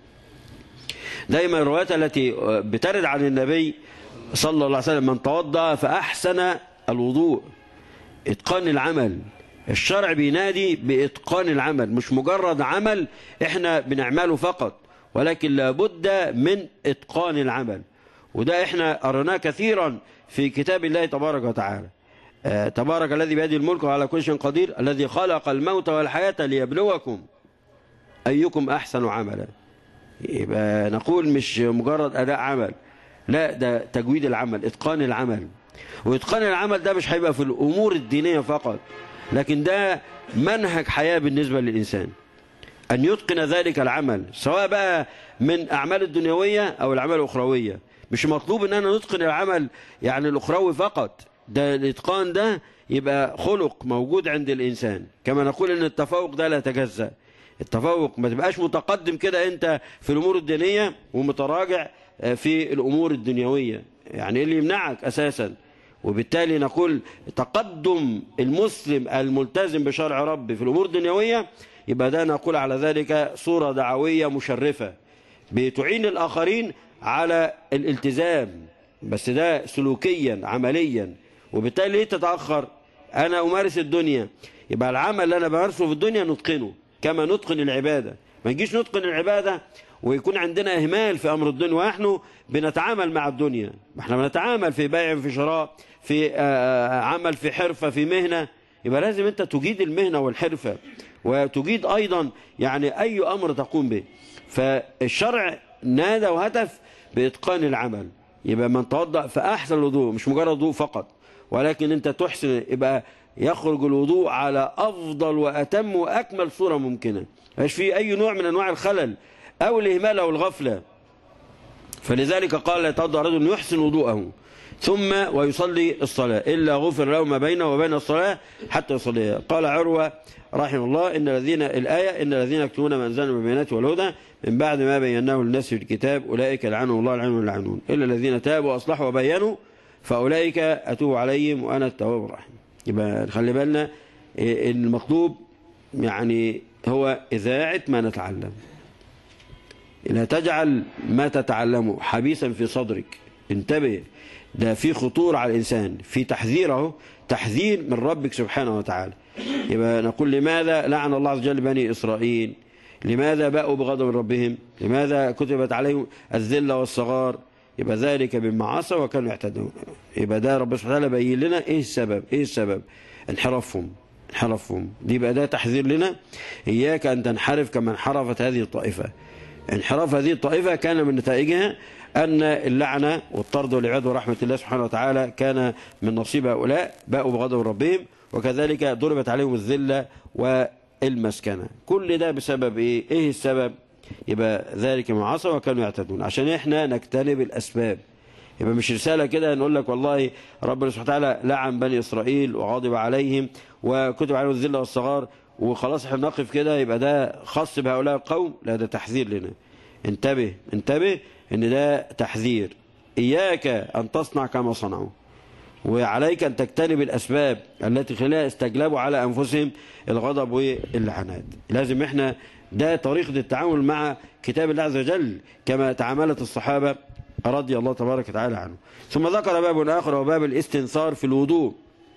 دايما الروايات التي بترد عن النبي صلى الله عليه وسلم من توضأ فأحسن الوضوء إتقان العمل الشرع بينادي بإتقان العمل مش مجرد عمل احنا بنعمله فقط ولكن لابد من إتقان العمل وده احنا قرناه كثيرا في كتاب الله تبارك وتعالى آه، تبارك الذي بيده الملك وعلى كل شيء قدير الذي خلق الموت والحياة ليبلوكم أيكم أحسن عملا يبقى نقول مش مجرد أداء عمل لا ده تجويد العمل إتقان العمل وإتقان العمل ده مش هيبقى في الأمور الدينية فقط لكن ده منهج حياة بالنسبة للإنسان أن يتقن ذلك العمل سواء بقى من أعمال الدنيوية أو الأعمال الأخروية مش مطلوب أن أنا نتقن العمل يعني الأخروي فقط ده الإتقان ده يبقى خلق موجود عند الإنسان كما نقول أن التفوق ده لا يتجزأ التفوق ما تبقاش متقدم كده أنت في الأمور الدينية ومتراجع في الأمور الدنيوية يعني إيه اللي يمنعك أساسا وبالتالي نقول تقدم المسلم الملتزم بشرع ربه في الأمور الدنيوية يبقى ده نقول على ذلك صورة دعوية مشرفة بتعين الآخرين على الالتزام بس ده سلوكيا عمليا وبالتالي ليه تتأخر أنا أمارس الدنيا يبقى العمل اللي أنا بمارسه في الدنيا نتقنه كما نتقن العبادة ما نجيش نتقن العبادة ويكون عندنا إهمال في أمر الدنيا ونحن بنتعامل مع الدنيا احنا بنتعامل في بيع في شراء في آه، عمل في حرفة في مهنة يبقى لازم أنت تجيد المهنة والحرفة وتجيد أيضا يعني أي أمر تقوم به فالشرع نادى وهدف بإتقان العمل يبقى من توضأ فأحسن الوضوء مش مجرد وضوء فقط ولكن أنت تحسن يبقى يخرج الوضوء على أفضل وأتم وأكمل صورة ممكنة مش في أي نوع من أنواع الخلل أو الإهمال أو الغفلة فلذلك قال لا يتوضأ رجل يحسن وضوءه ثم ويصلي الصلاة إلا غفر له ما بينه وبين الصلاة حتى يصليها قال عروة رحمه الله إن الذين الآية إن الذين يكتمون ما أنزلنا من البينات والهدى من بعد ما بيناه للناس في الكتاب أولئك لعنهم الله العنون العنون إلا الذين تابوا وأصلحوا وبينوا فأولئك أتوب عليهم وأنا التواب الرحيم يبقى نخلي بالنا إيه، المطلوب يعني هو إذاعة ما نتعلم لا تجعل ما تتعلمه حبيسا في صدرك انتبه ده في خطور على الإنسان في تحذيره تحذير من ربك سبحانه وتعالى يبقى نقول لماذا لعن الله عز وجل بني إسرائيل لماذا باءوا بغضب ربهم لماذا كتبت عليهم الذلة والصغار يبقى ذلك بما عصوا وكانوا يعتدون يبقى ده رب سبحانه وتعالى بين لنا ايه السبب ايه السبب انحرافهم انحرافهم دي بقى ده تحذير لنا اياك ان تنحرف كما انحرفت هذه الطائفه انحراف هذه الطائفة كان من نتائجها أن اللعنة والطرد والعياذ ورحمة الله سبحانه وتعالى كان من نصيب هؤلاء باءوا بغضب ربهم وكذلك ضربت عليهم الذلة والمسكنة كل ده بسبب إيه؟ إيه السبب؟ يبقى ذلك ما عصوا وكانوا يعتدون عشان إحنا نجتنب الأسباب يبقى مش رسالة كده نقول لك والله ربنا سبحانه وتعالى لعن بني إسرائيل وغضب عليهم وكتب عليهم الذلة والصغار وخلاص احنا نقف كده يبقى ده خاص بهؤلاء القوم لا ده تحذير لنا انتبه انتبه ان ده تحذير إياك أن تصنع كما صنعوا وعليك أن تجتنب الأسباب التي خلالها استجلبوا على أنفسهم الغضب واللعنات لازم احنا ده طريقة التعامل مع كتاب الله عز وجل كما تعاملت الصحابة رضي الله تبارك وتعالى عنه ثم ذكر باب آخر وباب الاستنصار في الوضوء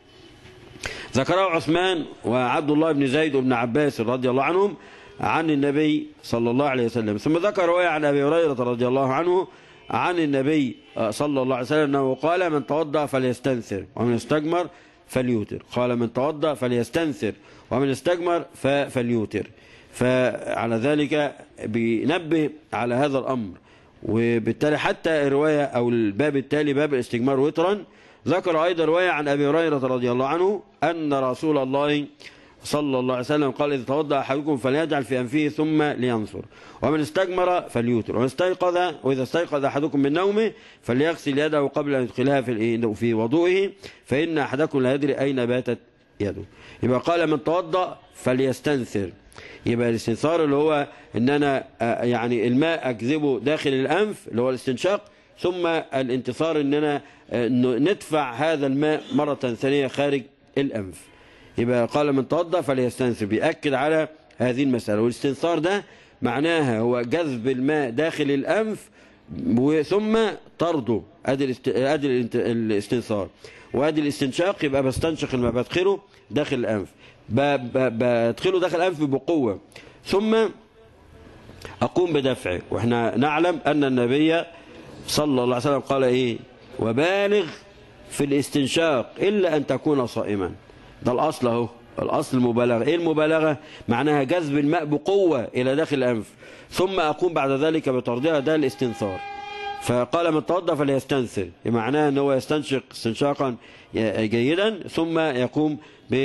ذكره عثمان وعبد الله بن زيد وابن عباس رضي الله عنهم عن النبي صلى الله عليه وسلم ثم ذكر رواية عن أبي هريرة رضي الله عنه عن النبي صلى الله عليه وسلم أنه قال من توضأ فليستنثر ومن استجمر فليوتر قال من توضأ فليستنثر ومن استجمر فليوتر فعلى ذلك بينبه على هذا الأمر وبالتالي حتى الرواية أو الباب التالي باب الاستجمار وترا ذكر أيضا رواية عن أبي هريرة رضي الله عنه أن رسول الله صلى الله عليه وسلم قال إذا توضأ أحدكم فليجعل في أنفه ثم لينصر ومن استجمر فليوتر ومن استيقظ وإذا استيقظ أحدكم من نومه فليغسل يده قبل أن يدخلها في في وضوئه فإن أحدكم لا يدري أين باتت يده يبقى قال من توضأ فليستنثر يبقى الاستنثار اللي هو ان انا يعني الماء اجذبه داخل الانف اللي هو الاستنشاق ثم الانتصار ان انا ندفع هذا الماء مرة ثانية خارج الانف يبقى قال من توضأ فليستنثر بيأكد على هذه المسألة والاستنثار ده معناها هو جذب الماء داخل الأنف ثم طرده ادي ادي الاستنثار وادي الاستنشاق يبقى بستنشق الماء بدخله داخل الأنف بدخله داخل الأنف بقوة ثم أقوم بدفعه وإحنا نعلم أن النبي صلى الله عليه وسلم قال إيه وبالغ في الاستنشاق إلا أن تكون صائما ده الأصل اهو الأصل المبالغة إيه المبالغة معناها جذب الماء بقوة إلى داخل الأنف ثم أقوم بعد ذلك بطردها ده الاستنثار فقال من توضأ فليستنثر معناه أنه يستنشق استنشاقا جيدا ثم يقوم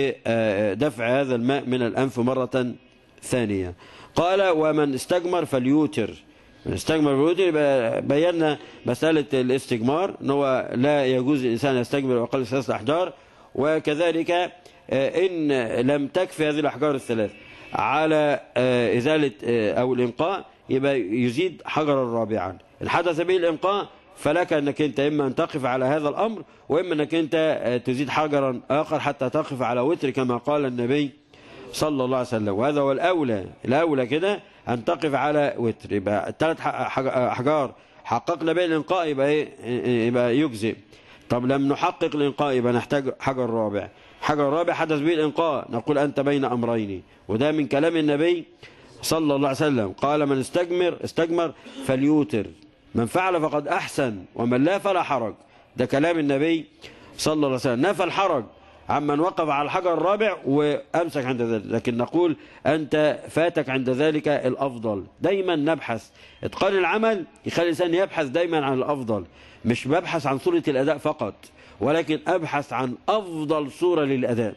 بدفع هذا الماء من الأنف مرة ثانية قال ومن استجمر فليوتر من استجمر فليوتر بينا مسألة الاستجمار أنه لا يجوز الإنسان يستجمر أقل ثلاثة أحجار وكذلك إن لم تكفي هذه الأحجار الثلاث على إزالة أو الإنقاء يبقى يزيد حجرا رابعا إن حدث به الإنقاء فلك أنك أنت إما أن تقف على هذا الأمر وإما أنك أنت تزيد حجرا آخر حتى تقف على وتر كما قال النبي صلى الله عليه وسلم وهذا هو الأولى الأولى كده أن تقف على وتر يبقى الثلاث أحجار حققنا به الإنقاء يبقى, إيه يبقى يجزئ طب لم نحقق الإنقاء يبقى نحتاج حجر رابع حجر رابع حدث به الإنقاء نقول أنت بين أمرين وده من كلام النبي صلى الله عليه وسلم قال من استجمر استجمر فليوتر من فعل فقد أحسن ومن لا فلا حرج ده كلام النبي صلى الله عليه وسلم نفى الحرج عمن وقف على الحجر الرابع وأمسك عند ذلك لكن نقول أنت فاتك عند ذلك الأفضل دايما نبحث اتقان العمل يخلي الإنسان يبحث دايما عن الأفضل مش ببحث عن صورة الأداء فقط ولكن أبحث عن أفضل صورة للأداء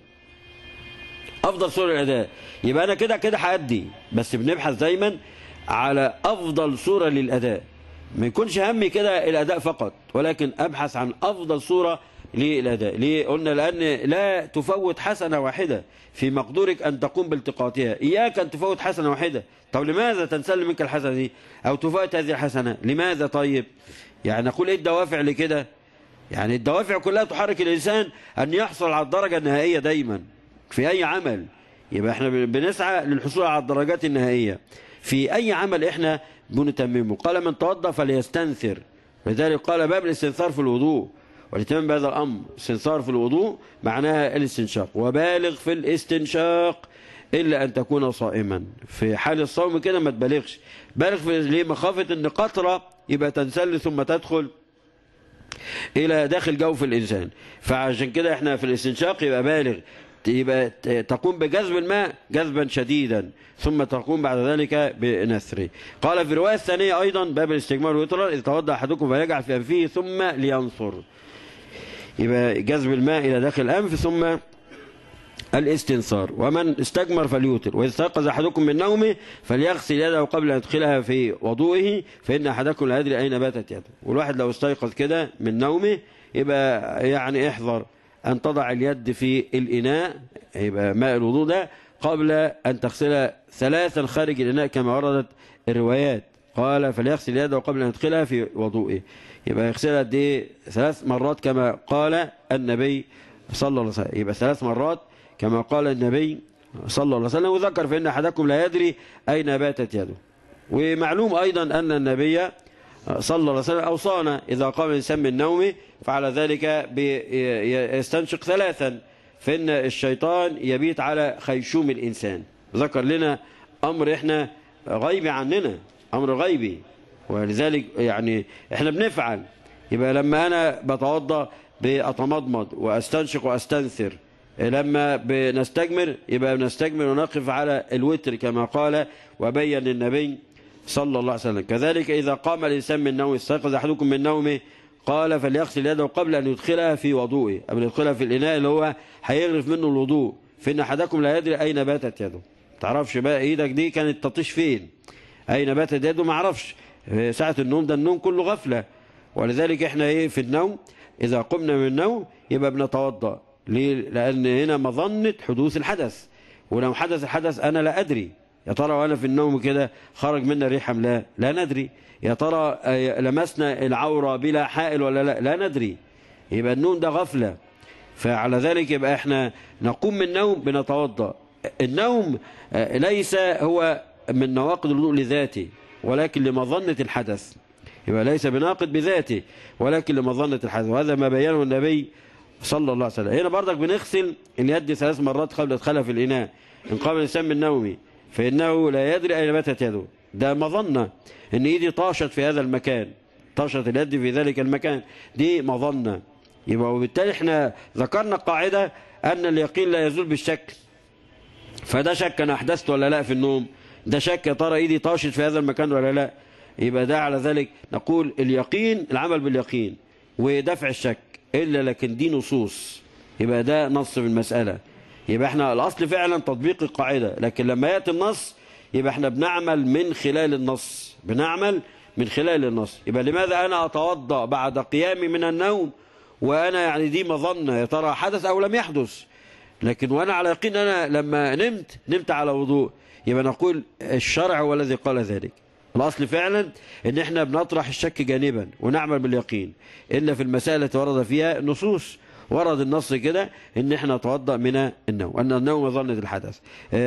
أفضل صورة للأداء يبقى أنا كده كده هأدي بس بنبحث دايما على أفضل صورة للأداء ما يكونش همي كده الأداء فقط ولكن أبحث عن أفضل صورة للأداء ليه قلنا لأن لا تفوت حسنة واحدة في مقدورك أن تقوم بالتقاطها إياك أن تفوت حسنة واحدة طب لماذا تنسل منك الحسنة دي أو تفوت هذه الحسنة لماذا طيب يعني نقول إيه الدوافع لكده يعني الدوافع كلها تحرك الإنسان أن يحصل على الدرجة النهائية دايما في أي عمل يبقى احنا بنسعى للحصول على الدرجات النهائية في أي عمل احنا بنتممه قال من توضأ فليستنثر لذلك قال باب الاستنثار في الوضوء والاهتمام بهذا الأمر استنثار في الوضوء معناها الاستنشاق وبالغ في الاستنشاق إلا أن تكون صائما في حال الصوم كده ما تبالغش بالغ في ليه مخافة أن قطرة يبقى تنسل ثم تدخل إلى داخل جوف الإنسان فعشان كده احنا في الاستنشاق يبقى بالغ يبقى تقوم بجذب الماء جذبا شديدا ثم تقوم بعد ذلك بنثره قال في الرواية الثانية أيضا باب الاستجمار ويطرر إذا توضأ أحدكم فيجعل في أنفه ثم لينصر يبقى جذب الماء إلى داخل الأنف ثم الاستنصار ومن استجمر فليوتر وإذا استيقظ أحدكم من نومه فليغسل يده قبل أن يدخلها في وضوئه فإن أحدكم لا يدري أين باتت يده والواحد لو استيقظ كده من نومه يبقى يعني احذر أن تضع اليد في الإناء يبقى ماء الوضوء ده قبل أن تغسلها ثلاثا خارج الإناء كما وردت الروايات قال فليغسل يده قبل أن يدخلها في وضوئه يبقى يغسلها قد ايه ثلاث مرات كما قال النبي صلى الله عليه وسلم يبقى ثلاث مرات كما قال النبي صلى الله عليه وسلم وذكر فإن أحدكم لا يدري أين باتت يده ومعلوم أيضا أن النبي صلى الله عليه وسلم أوصانا إذا قام الإنسان من نومه فعلى ذلك يستنشق ثلاثا فإن الشيطان يبيت على خيشوم الإنسان ذكر لنا أمر إحنا غيبي عننا أمر غيبي ولذلك يعني إحنا بنفعل يبقى لما أنا بتوضأ بأتمضمض وأستنشق وأستنثر لما بنستجمر يبقى بنستجمر ونقف على الوتر كما قال وبين النبي صلى الله عليه وسلم كذلك إذا قام الإنسان من نومه استيقظ أحدكم من نومه قال فليغسل يده قبل أن يدخلها في وضوئه قبل يدخلها في الإناء اللي هو هيغرف منه الوضوء فإن أحدكم لا يدري أين باتت يده تعرفش بقى إيدك دي كانت تطيش فين أين باتت يده ما عرفش ساعة النوم ده النوم كله غفلة ولذلك إحنا إيه في النوم إذا قمنا من النوم يبقى بنتوضأ ليه؟ لأن هنا مظنة حدوث الحدث ولو حدث الحدث أنا لا أدري يا ترى وأنا في النوم كده خرج منا ريح أم لا لا ندري يا ترى لمسنا العورة بلا حائل ولا لا لا ندري يبقى النوم ده غفلة فعلى ذلك يبقى احنا نقوم من النوم بنتوضأ النوم ليس هو من نواقض الوضوء لذاته ولكن لمظنة الحدث يبقى ليس بناقض بذاته ولكن لمظنة الحدث وهذا ما بينه النبي صلى الله عليه وسلم هنا برضك بنغسل اليد ثلاث مرات قبل ادخالها في الإناء إن قام الإنسان من نومه فإنه لا يدري أين باتت يده ده مظنة إن إيدي طاشت في هذا المكان طاشت اليد في ذلك المكان دي مظنة يبقى وبالتالي احنا ذكرنا قاعدة أن اليقين لا يزول بالشك فده شك أنا أحدثت ولا لا في النوم ده شك يا ترى إيدي طاشت في هذا المكان ولا لا يبقى ده على ذلك نقول اليقين العمل باليقين ودفع الشك إلا لكن دي نصوص يبقى ده نص في المسألة يبقى احنا الأصل فعلا تطبيق القاعدة لكن لما يأتي النص يبقى احنا بنعمل من خلال النص بنعمل من خلال النص يبقى لماذا أنا أتوضأ بعد قيامي من النوم وأنا يعني دي مظنة يا ترى حدث أو لم يحدث لكن وأنا على يقين أنا لما نمت نمت على وضوء يبقى نقول الشرع هو الذي قال ذلك الأصل فعلا ان احنا بنطرح الشك جانبا ونعمل باليقين إلا في المسائل التي ورد فيها نصوص ورد النص كده ان احنا نتوضا من النوم ان النوم ظنة الحدث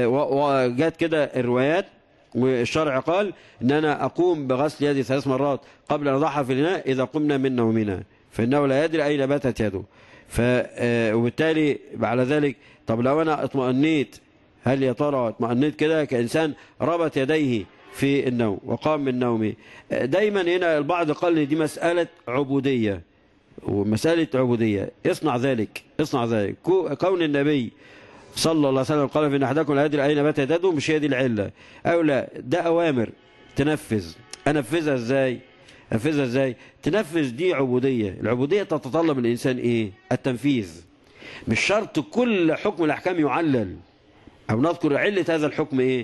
وجات كده الروايات والشرع قال ان انا اقوم بغسل يدي ثلاث مرات قبل ان اضعها في الاناء اذا قمنا من نومنا فانه لا يدري اين باتت يده ف وبالتالي على ذلك طب لو انا اطمأنيت هل يا ترى اطمأنيت كده كانسان ربط يديه في النوم وقام من نومه دايما هنا البعض قال دي مسألة عبودية ومسألة عبودية اصنع ذلك اصنع ذلك كون النبي صلى الله عليه وسلم قال في ان احدكم لا يدري اين بات يده مش هي دي العله او لا ده اوامر تنفذ انفذها ازاي انفذها ازاي تنفذ دي عبوديه العبوديه تتطلب من الانسان ايه التنفيذ مش شرط كل حكم الاحكام يعلل او نذكر عله هذا الحكم ايه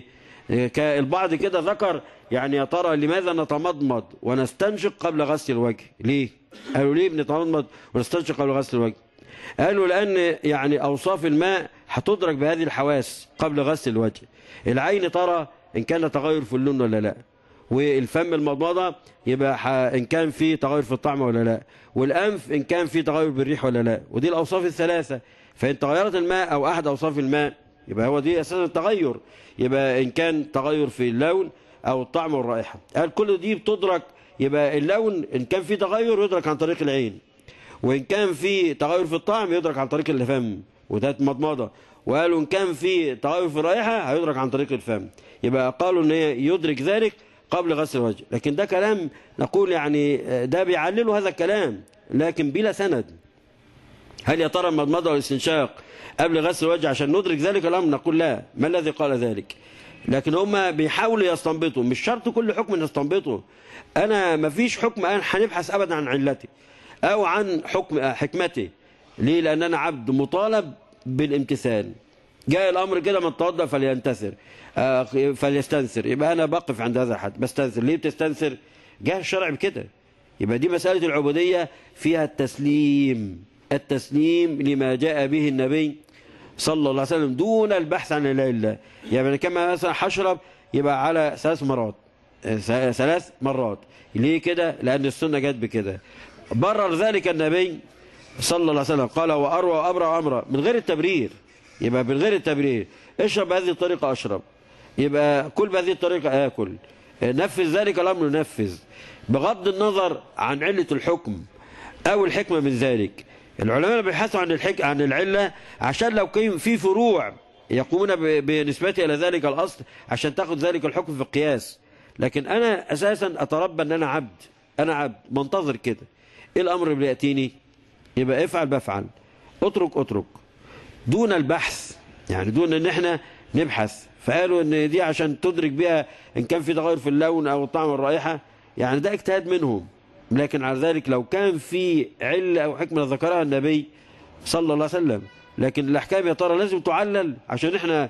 البعض كده ذكر يعني يا ترى لماذا نتمضمض ونستنشق قبل غسل الوجه ليه قالوا ليه بنتمضمض ونستنشق قبل غسل الوجه قالوا لأن يعني أوصاف الماء هتدرك بهذه الحواس قبل غسل الوجه العين ترى إن كان تغير في اللون ولا لا والفم المضمضة يبقى إن كان في تغير في الطعم ولا لا والأنف إن كان في تغير بالريح ولا لا ودي الأوصاف الثلاثة فإن تغيرت الماء أو أحد أوصاف الماء يبقى هو دي أساس التغير يبقى إن كان تغير في اللون أو الطعم والرائحة قال كل دي بتدرك يبقى اللون إن كان في تغير يدرك عن طريق العين وإن كان في تغير في الطعم يدرك عن طريق الفم وده مضمضة وقالوا إن كان في تغير في الرائحة هيدرك عن طريق الفم يبقى قالوا إن يدرك ذلك قبل غسل الوجه لكن ده كلام نقول يعني ده بيعللوا هذا الكلام لكن بلا سند هل يا ترى المضمضة والاستنشاق قبل غسل الوجه عشان ندرك ذلك الأمر نقول لا ما الذي قال ذلك لكن هم بيحاولوا يستنبطوا مش شرط كل حكم نستنبطه أنا ما فيش حكم أنا هنبحث أبدا عن علته أو عن حكم حكمته ليه لأن أنا عبد مطالب بالامتثال جاء الأمر كده من توضأ فلينتثر آه فليستنثر يبقى أنا بقف عند هذا الحد بستنثر ليه بتستنثر جاء الشرع بكده يبقى دي مسألة العبودية فيها التسليم التسليم لما جاء به النبي صلى الله عليه وسلم دون البحث عن لا إله إلا الله يعني كما مثلا هشرب يبقى على ثلاث مرات آه، ثلاث مرات ليه كده لأن السنة جت بكده برر ذلك النبي صلى الله عليه وسلم قال وأروى وأبرى وأمرى من غير التبرير يبقى من غير التبرير اشرب بهذه الطريقة أشرب يبقى كل بهذه الطريقة آكل نفذ ذلك الأمر نفذ بغض النظر عن علة الحكم أو الحكمة من ذلك العلماء بيبحثوا عن الحك... عن العلة عشان لو كان في فروع يقومون ب... بنسبته إلى ذلك الأصل عشان تاخد ذلك الحكم في القياس لكن أنا أساسا أتربى أن أنا عبد أنا عبد منتظر كده إيه الأمر اللي بيأتيني يبقى افعل بفعل اترك اترك دون البحث يعني دون ان احنا نبحث فقالوا ان دي عشان تدرك بها ان كان في تغير في اللون او الطعم والرائحة يعني ده اجتهاد منهم لكن على ذلك لو كان في علة او حكمة ذكرها النبي صلى الله عليه وسلم لكن الاحكام يا ترى لازم تعلل عشان احنا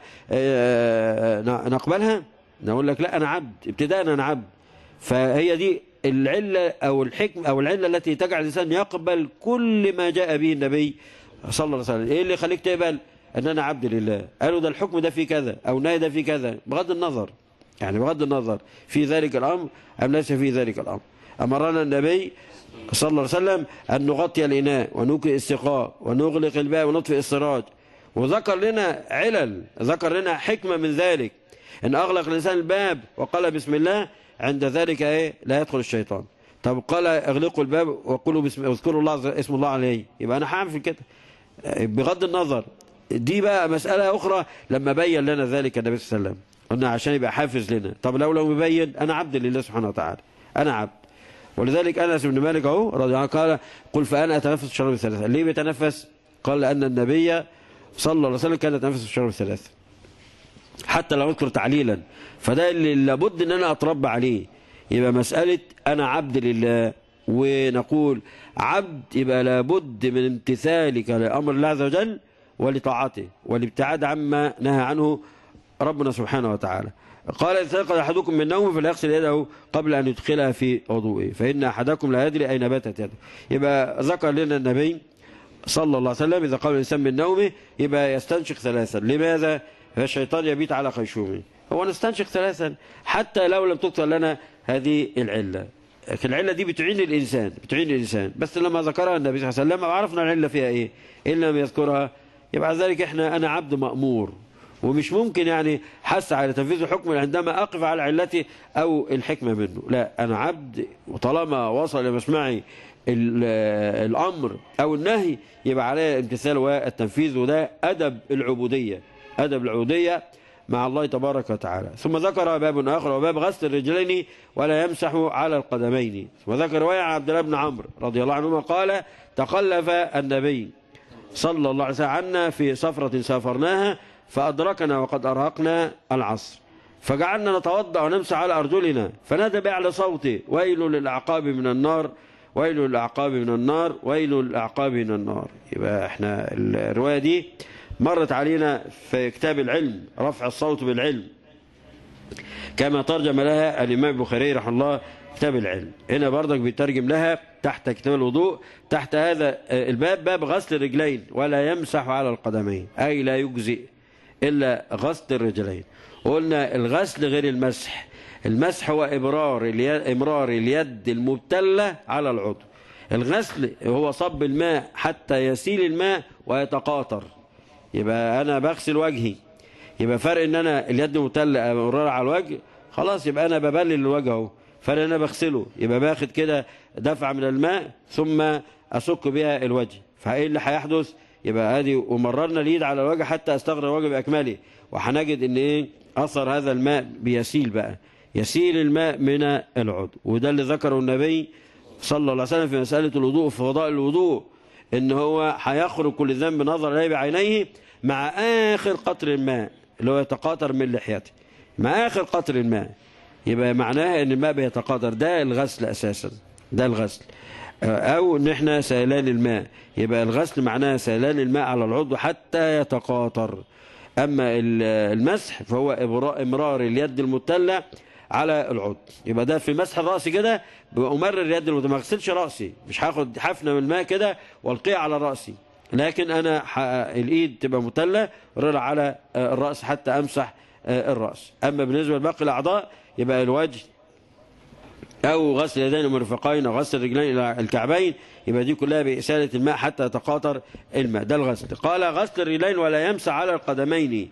آه، نقبلها نقول لك لا انا عبد ابتداء انا عبد فهي دي العلة أو الحكم أو العلة التي تجعل الإنسان يقبل كل ما جاء به النبي صلى الله عليه وسلم إيه اللي يخليك تقبل أن أنا عبد لله قالوا ده الحكم ده في كذا أو نهي ده في كذا بغض النظر يعني بغض النظر في ذلك الأمر أم ليس في ذلك الأمر أمرنا النبي صلى الله عليه وسلم أن نغطي الإناء ونوكي السقاء ونغلق الباب ونطفئ السراج وذكر لنا علل ذكر لنا حكمة من ذلك إن أغلق الإنسان الباب وقال بسم الله عند ذلك ايه لا يدخل الشيطان طب قال اغلقوا الباب وقولوا بسم اذكروا الله اسم الله عليه يبقى انا هعمل كده بغض النظر دي بقى مسألة أخرى لما بين لنا ذلك النبي صلى الله عليه وسلم قلنا عشان يبقى حافز لنا طب لو لو مبين أنا عبد لله سبحانه وتعالى أنا عبد ولذلك أنس بن مالك أهو رضي الله عنه قال قل فأنا أتنفس الشراب الثلاثة ليه بيتنفس قال لأن النبي صلى الله عليه وسلم كان يتنفس الشراب الثلاثة حتى لو اذكر تعليلا فده اللي لابد ان انا اتربى عليه يبقى مسألة انا عبد لله ونقول عبد يبقى لابد من امتثالك لأمر الله عز وجل ولطاعته والابتعاد عما نهى عنه ربنا سبحانه وتعالى قال إذا استيقظ أحدكم من نومه فليغسل يده قبل أن يدخلها في وضوئه فإن أحدكم لا يدري أين باتت يده يبقى ذكر لنا النبي صلى الله عليه وسلم إذا قال الإنسان من نومه يبقى يستنشق ثلاثا لماذا؟ فالشيطان يبيت على خيشومه هو نستنشق ثلاثا حتى لو لم تكتر لنا هذه العلة العلة دي بتعين الإنسان بتعين الإنسان بس لما ذكرها النبي صلى الله عليه وسلم عرفنا العلة فيها إيه إن لم يذكرها يبقى ذلك إحنا أنا عبد مأمور ومش ممكن يعني حس على تنفيذ الحكم عندما أقف على علته أو الحكمة منه لا أنا عبد وطالما وصل لمسمعي الأمر أو النهي يبقى عليه الامتثال والتنفيذ وده أدب العبودية أدب العبودية مع الله تبارك وتعالى ثم ذكر باب آخر وباب غسل الرجلين ولا يمسح على القدمين ثم ذكر رواية عن عبد الله بن عمرو رضي الله عنهما قال تخلف النبي صلى الله عليه وسلم عنا في سفرة سافرناها فأدركنا وقد أرهقنا العصر فجعلنا نتوضأ ونمسح على أرجلنا فنادى بأعلى صوته ويل للأعقاب من النار ويل للأعقاب من النار ويل للأعقاب من النار يبقى احنا الرواية دي مرت علينا في كتاب العلم رفع الصوت بالعلم كما ترجم لها الإمام البخاري رحمه الله كتاب العلم هنا برضك بيترجم لها تحت كتاب الوضوء تحت هذا الباب باب غسل الرجلين ولا يمسح على القدمين أي لا يجزئ إلا غسل الرجلين قلنا الغسل غير المسح المسح هو إبرار اليد, إمرار اليد المبتلة على العضو الغسل هو صب الماء حتى يسيل الماء ويتقاطر يبقى أنا بغسل وجهي يبقى فرق ان انا اليد متلة مرارة على الوجه خلاص يبقى انا ببلل الوجه اهو فرق ان انا بغسله يبقى باخد كده دفعة من الماء ثم اسك بها الوجه فايه اللي هيحدث يبقى ادي ومررنا اليد على الوجه حتى استغرق الوجه باكمله وهنجد ان ايه اثر هذا الماء بيسيل بقى يسيل الماء من العضو وده اللي ذكره النبي صلى الله عليه وسلم في مسألة الوضوء في فضاء الوضوء ان هو هيخرج كل ذنب نظر اليه بعينيه مع آخر قطر الماء اللي هو يتقاطر من لحيته مع آخر قطر الماء يبقى معناها ان الماء بيتقاطر ده الغسل أساسا ده الغسل أو ان احنا سيلان الماء يبقى الغسل معناها سيلان الماء على العضو حتى يتقاطر أما المسح فهو إمرار اليد المتلة على العضو يبقى ده في مسح الرأس كده بأمرر اليد المتلة ما اغسلش رأسي مش هاخد حفنة من الماء كده والقيه على رأسي لكن أنا الإيد تبقى متلة رر على الرأس حتى أمسح الرأس أما بالنسبة لباقي الأعضاء يبقى الوجه أو غسل اليدين المرفقين أو غسل الرجلين إلى الكعبين يبقى دي كلها بإسالة الماء حتى يتقاطر الماء ده الغسل قال غسل الرجلين ولا يمسح على القدمين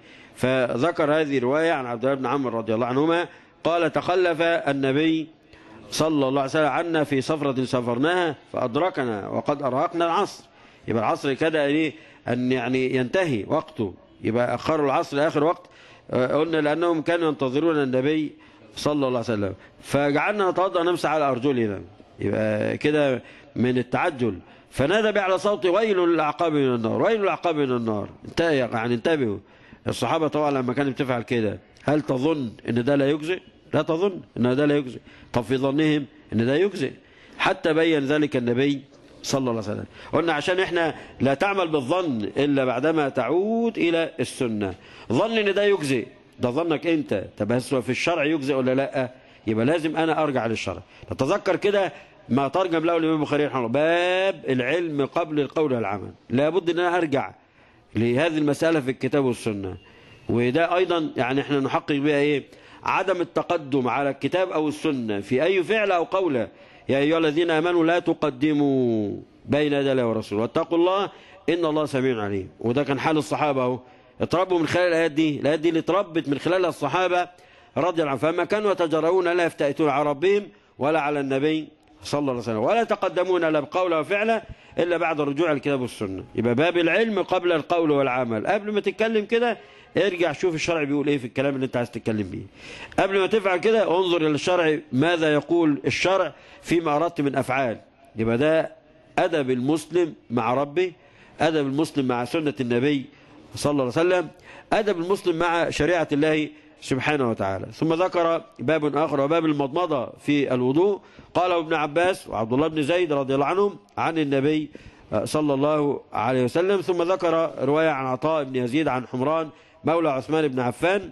فذكر هذه الرواية عن عبد الله بن عمرو رضي الله عنهما قال تخلف النبي صلى الله عليه وسلم عنا في سفرة سافرناها فأدركنا وقد أرهقنا العصر يبقى العصر كده إيه أن يعني ينتهي وقته يبقى أخروا العصر لآخر وقت قلنا لأنهم كانوا ينتظرون النبي صلى الله عليه وسلم فجعلنا نتوضا نمسح على ارجلنا يبقى كده من التعجل فنادى على صوت ويل للاعقاب من النار ويل للاعقاب من النار انتهى يعني انتبهوا الصحابه طبعا لما كانت بتفعل كده هل تظن ان ده لا يجزئ لا تظن ان ده لا يجزئ طب في ظنهم ان ده يجزئ حتى بين ذلك النبي صلى الله عليه وسلم قلنا عشان احنا لا تعمل بالظن الا بعدما تعود الى السنه ظن ان ده يجزئ ده ظنك انت طب بس في الشرع يجزئ ولا لا يبقى لازم انا ارجع للشرع نتذكر كده ما ترجم له الامام البخاري رحمه الله باب العلم قبل القول والعمل لابد ان انا ارجع لهذه المساله في الكتاب والسنه وده ايضا يعني احنا نحقق بها ايه عدم التقدم على الكتاب او السنه في اي فعل او قول يا ايها الذين امنوا لا تقدموا بين يدي الله ورسوله واتقوا الله ان الله سميع عليم وده كان حال الصحابه اهو اتربوا من خلال الآيات دي الآيات دي اللي اتربت من خلالها الصحابة رضي الله عنهم فما كانوا يتجرؤون لا يفتئتون على ربهم ولا على النبي صلى الله عليه وسلم ولا يتقدمون لا بقول وفعل إلا بعد الرجوع الكتاب والسنة يبقى باب العلم قبل القول والعمل قبل ما تتكلم كده ارجع شوف الشرع بيقول ايه في الكلام اللي انت عايز تتكلم بيه قبل ما تفعل كده انظر الى الشرع ماذا يقول الشرع فيما اردت من افعال يبقى ده ادب المسلم مع ربه ادب المسلم مع سنة النبي صلى الله عليه وسلم أدب المسلم مع شريعة الله سبحانه وتعالى ثم ذكر باب آخر وباب المضمضة في الوضوء قال ابن عباس وعبد الله بن زيد رضي الله عنهم عن النبي صلى الله عليه وسلم ثم ذكر رواية عن عطاء بن يزيد عن حمران مولى عثمان بن عفان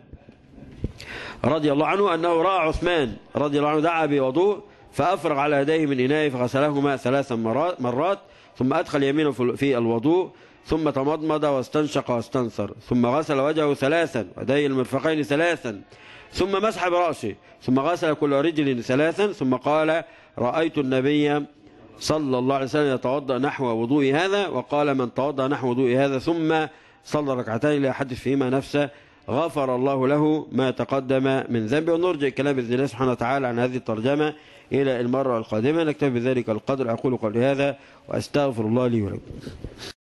رضي الله عنه أنه رأى عثمان رضي الله عنه دعا بوضوء فأفرغ على يديه من إناء فغسلهما ثلاثا مرات ثم أدخل يمينه في الوضوء ثم تمضمض واستنشق واستنثر ثم غسل وجهه ثلاثا ودي المرفقين ثلاثا ثم مسح برأسه ثم غسل كل رجل ثلاثا ثم قال رأيت النبي صلى الله عليه وسلم يتوضأ نحو وضوء هذا وقال من توضأ نحو وضوء هذا ثم صلى ركعتين لا يحدث فيهما نفسه غفر الله له ما تقدم من ذنبه ونرجع كلام بإذن الله سبحانه وتعالى عن هذه الترجمة إلى المرة القادمة نكتفي بذلك القدر أقول قولي هذا وأستغفر الله لي ولكم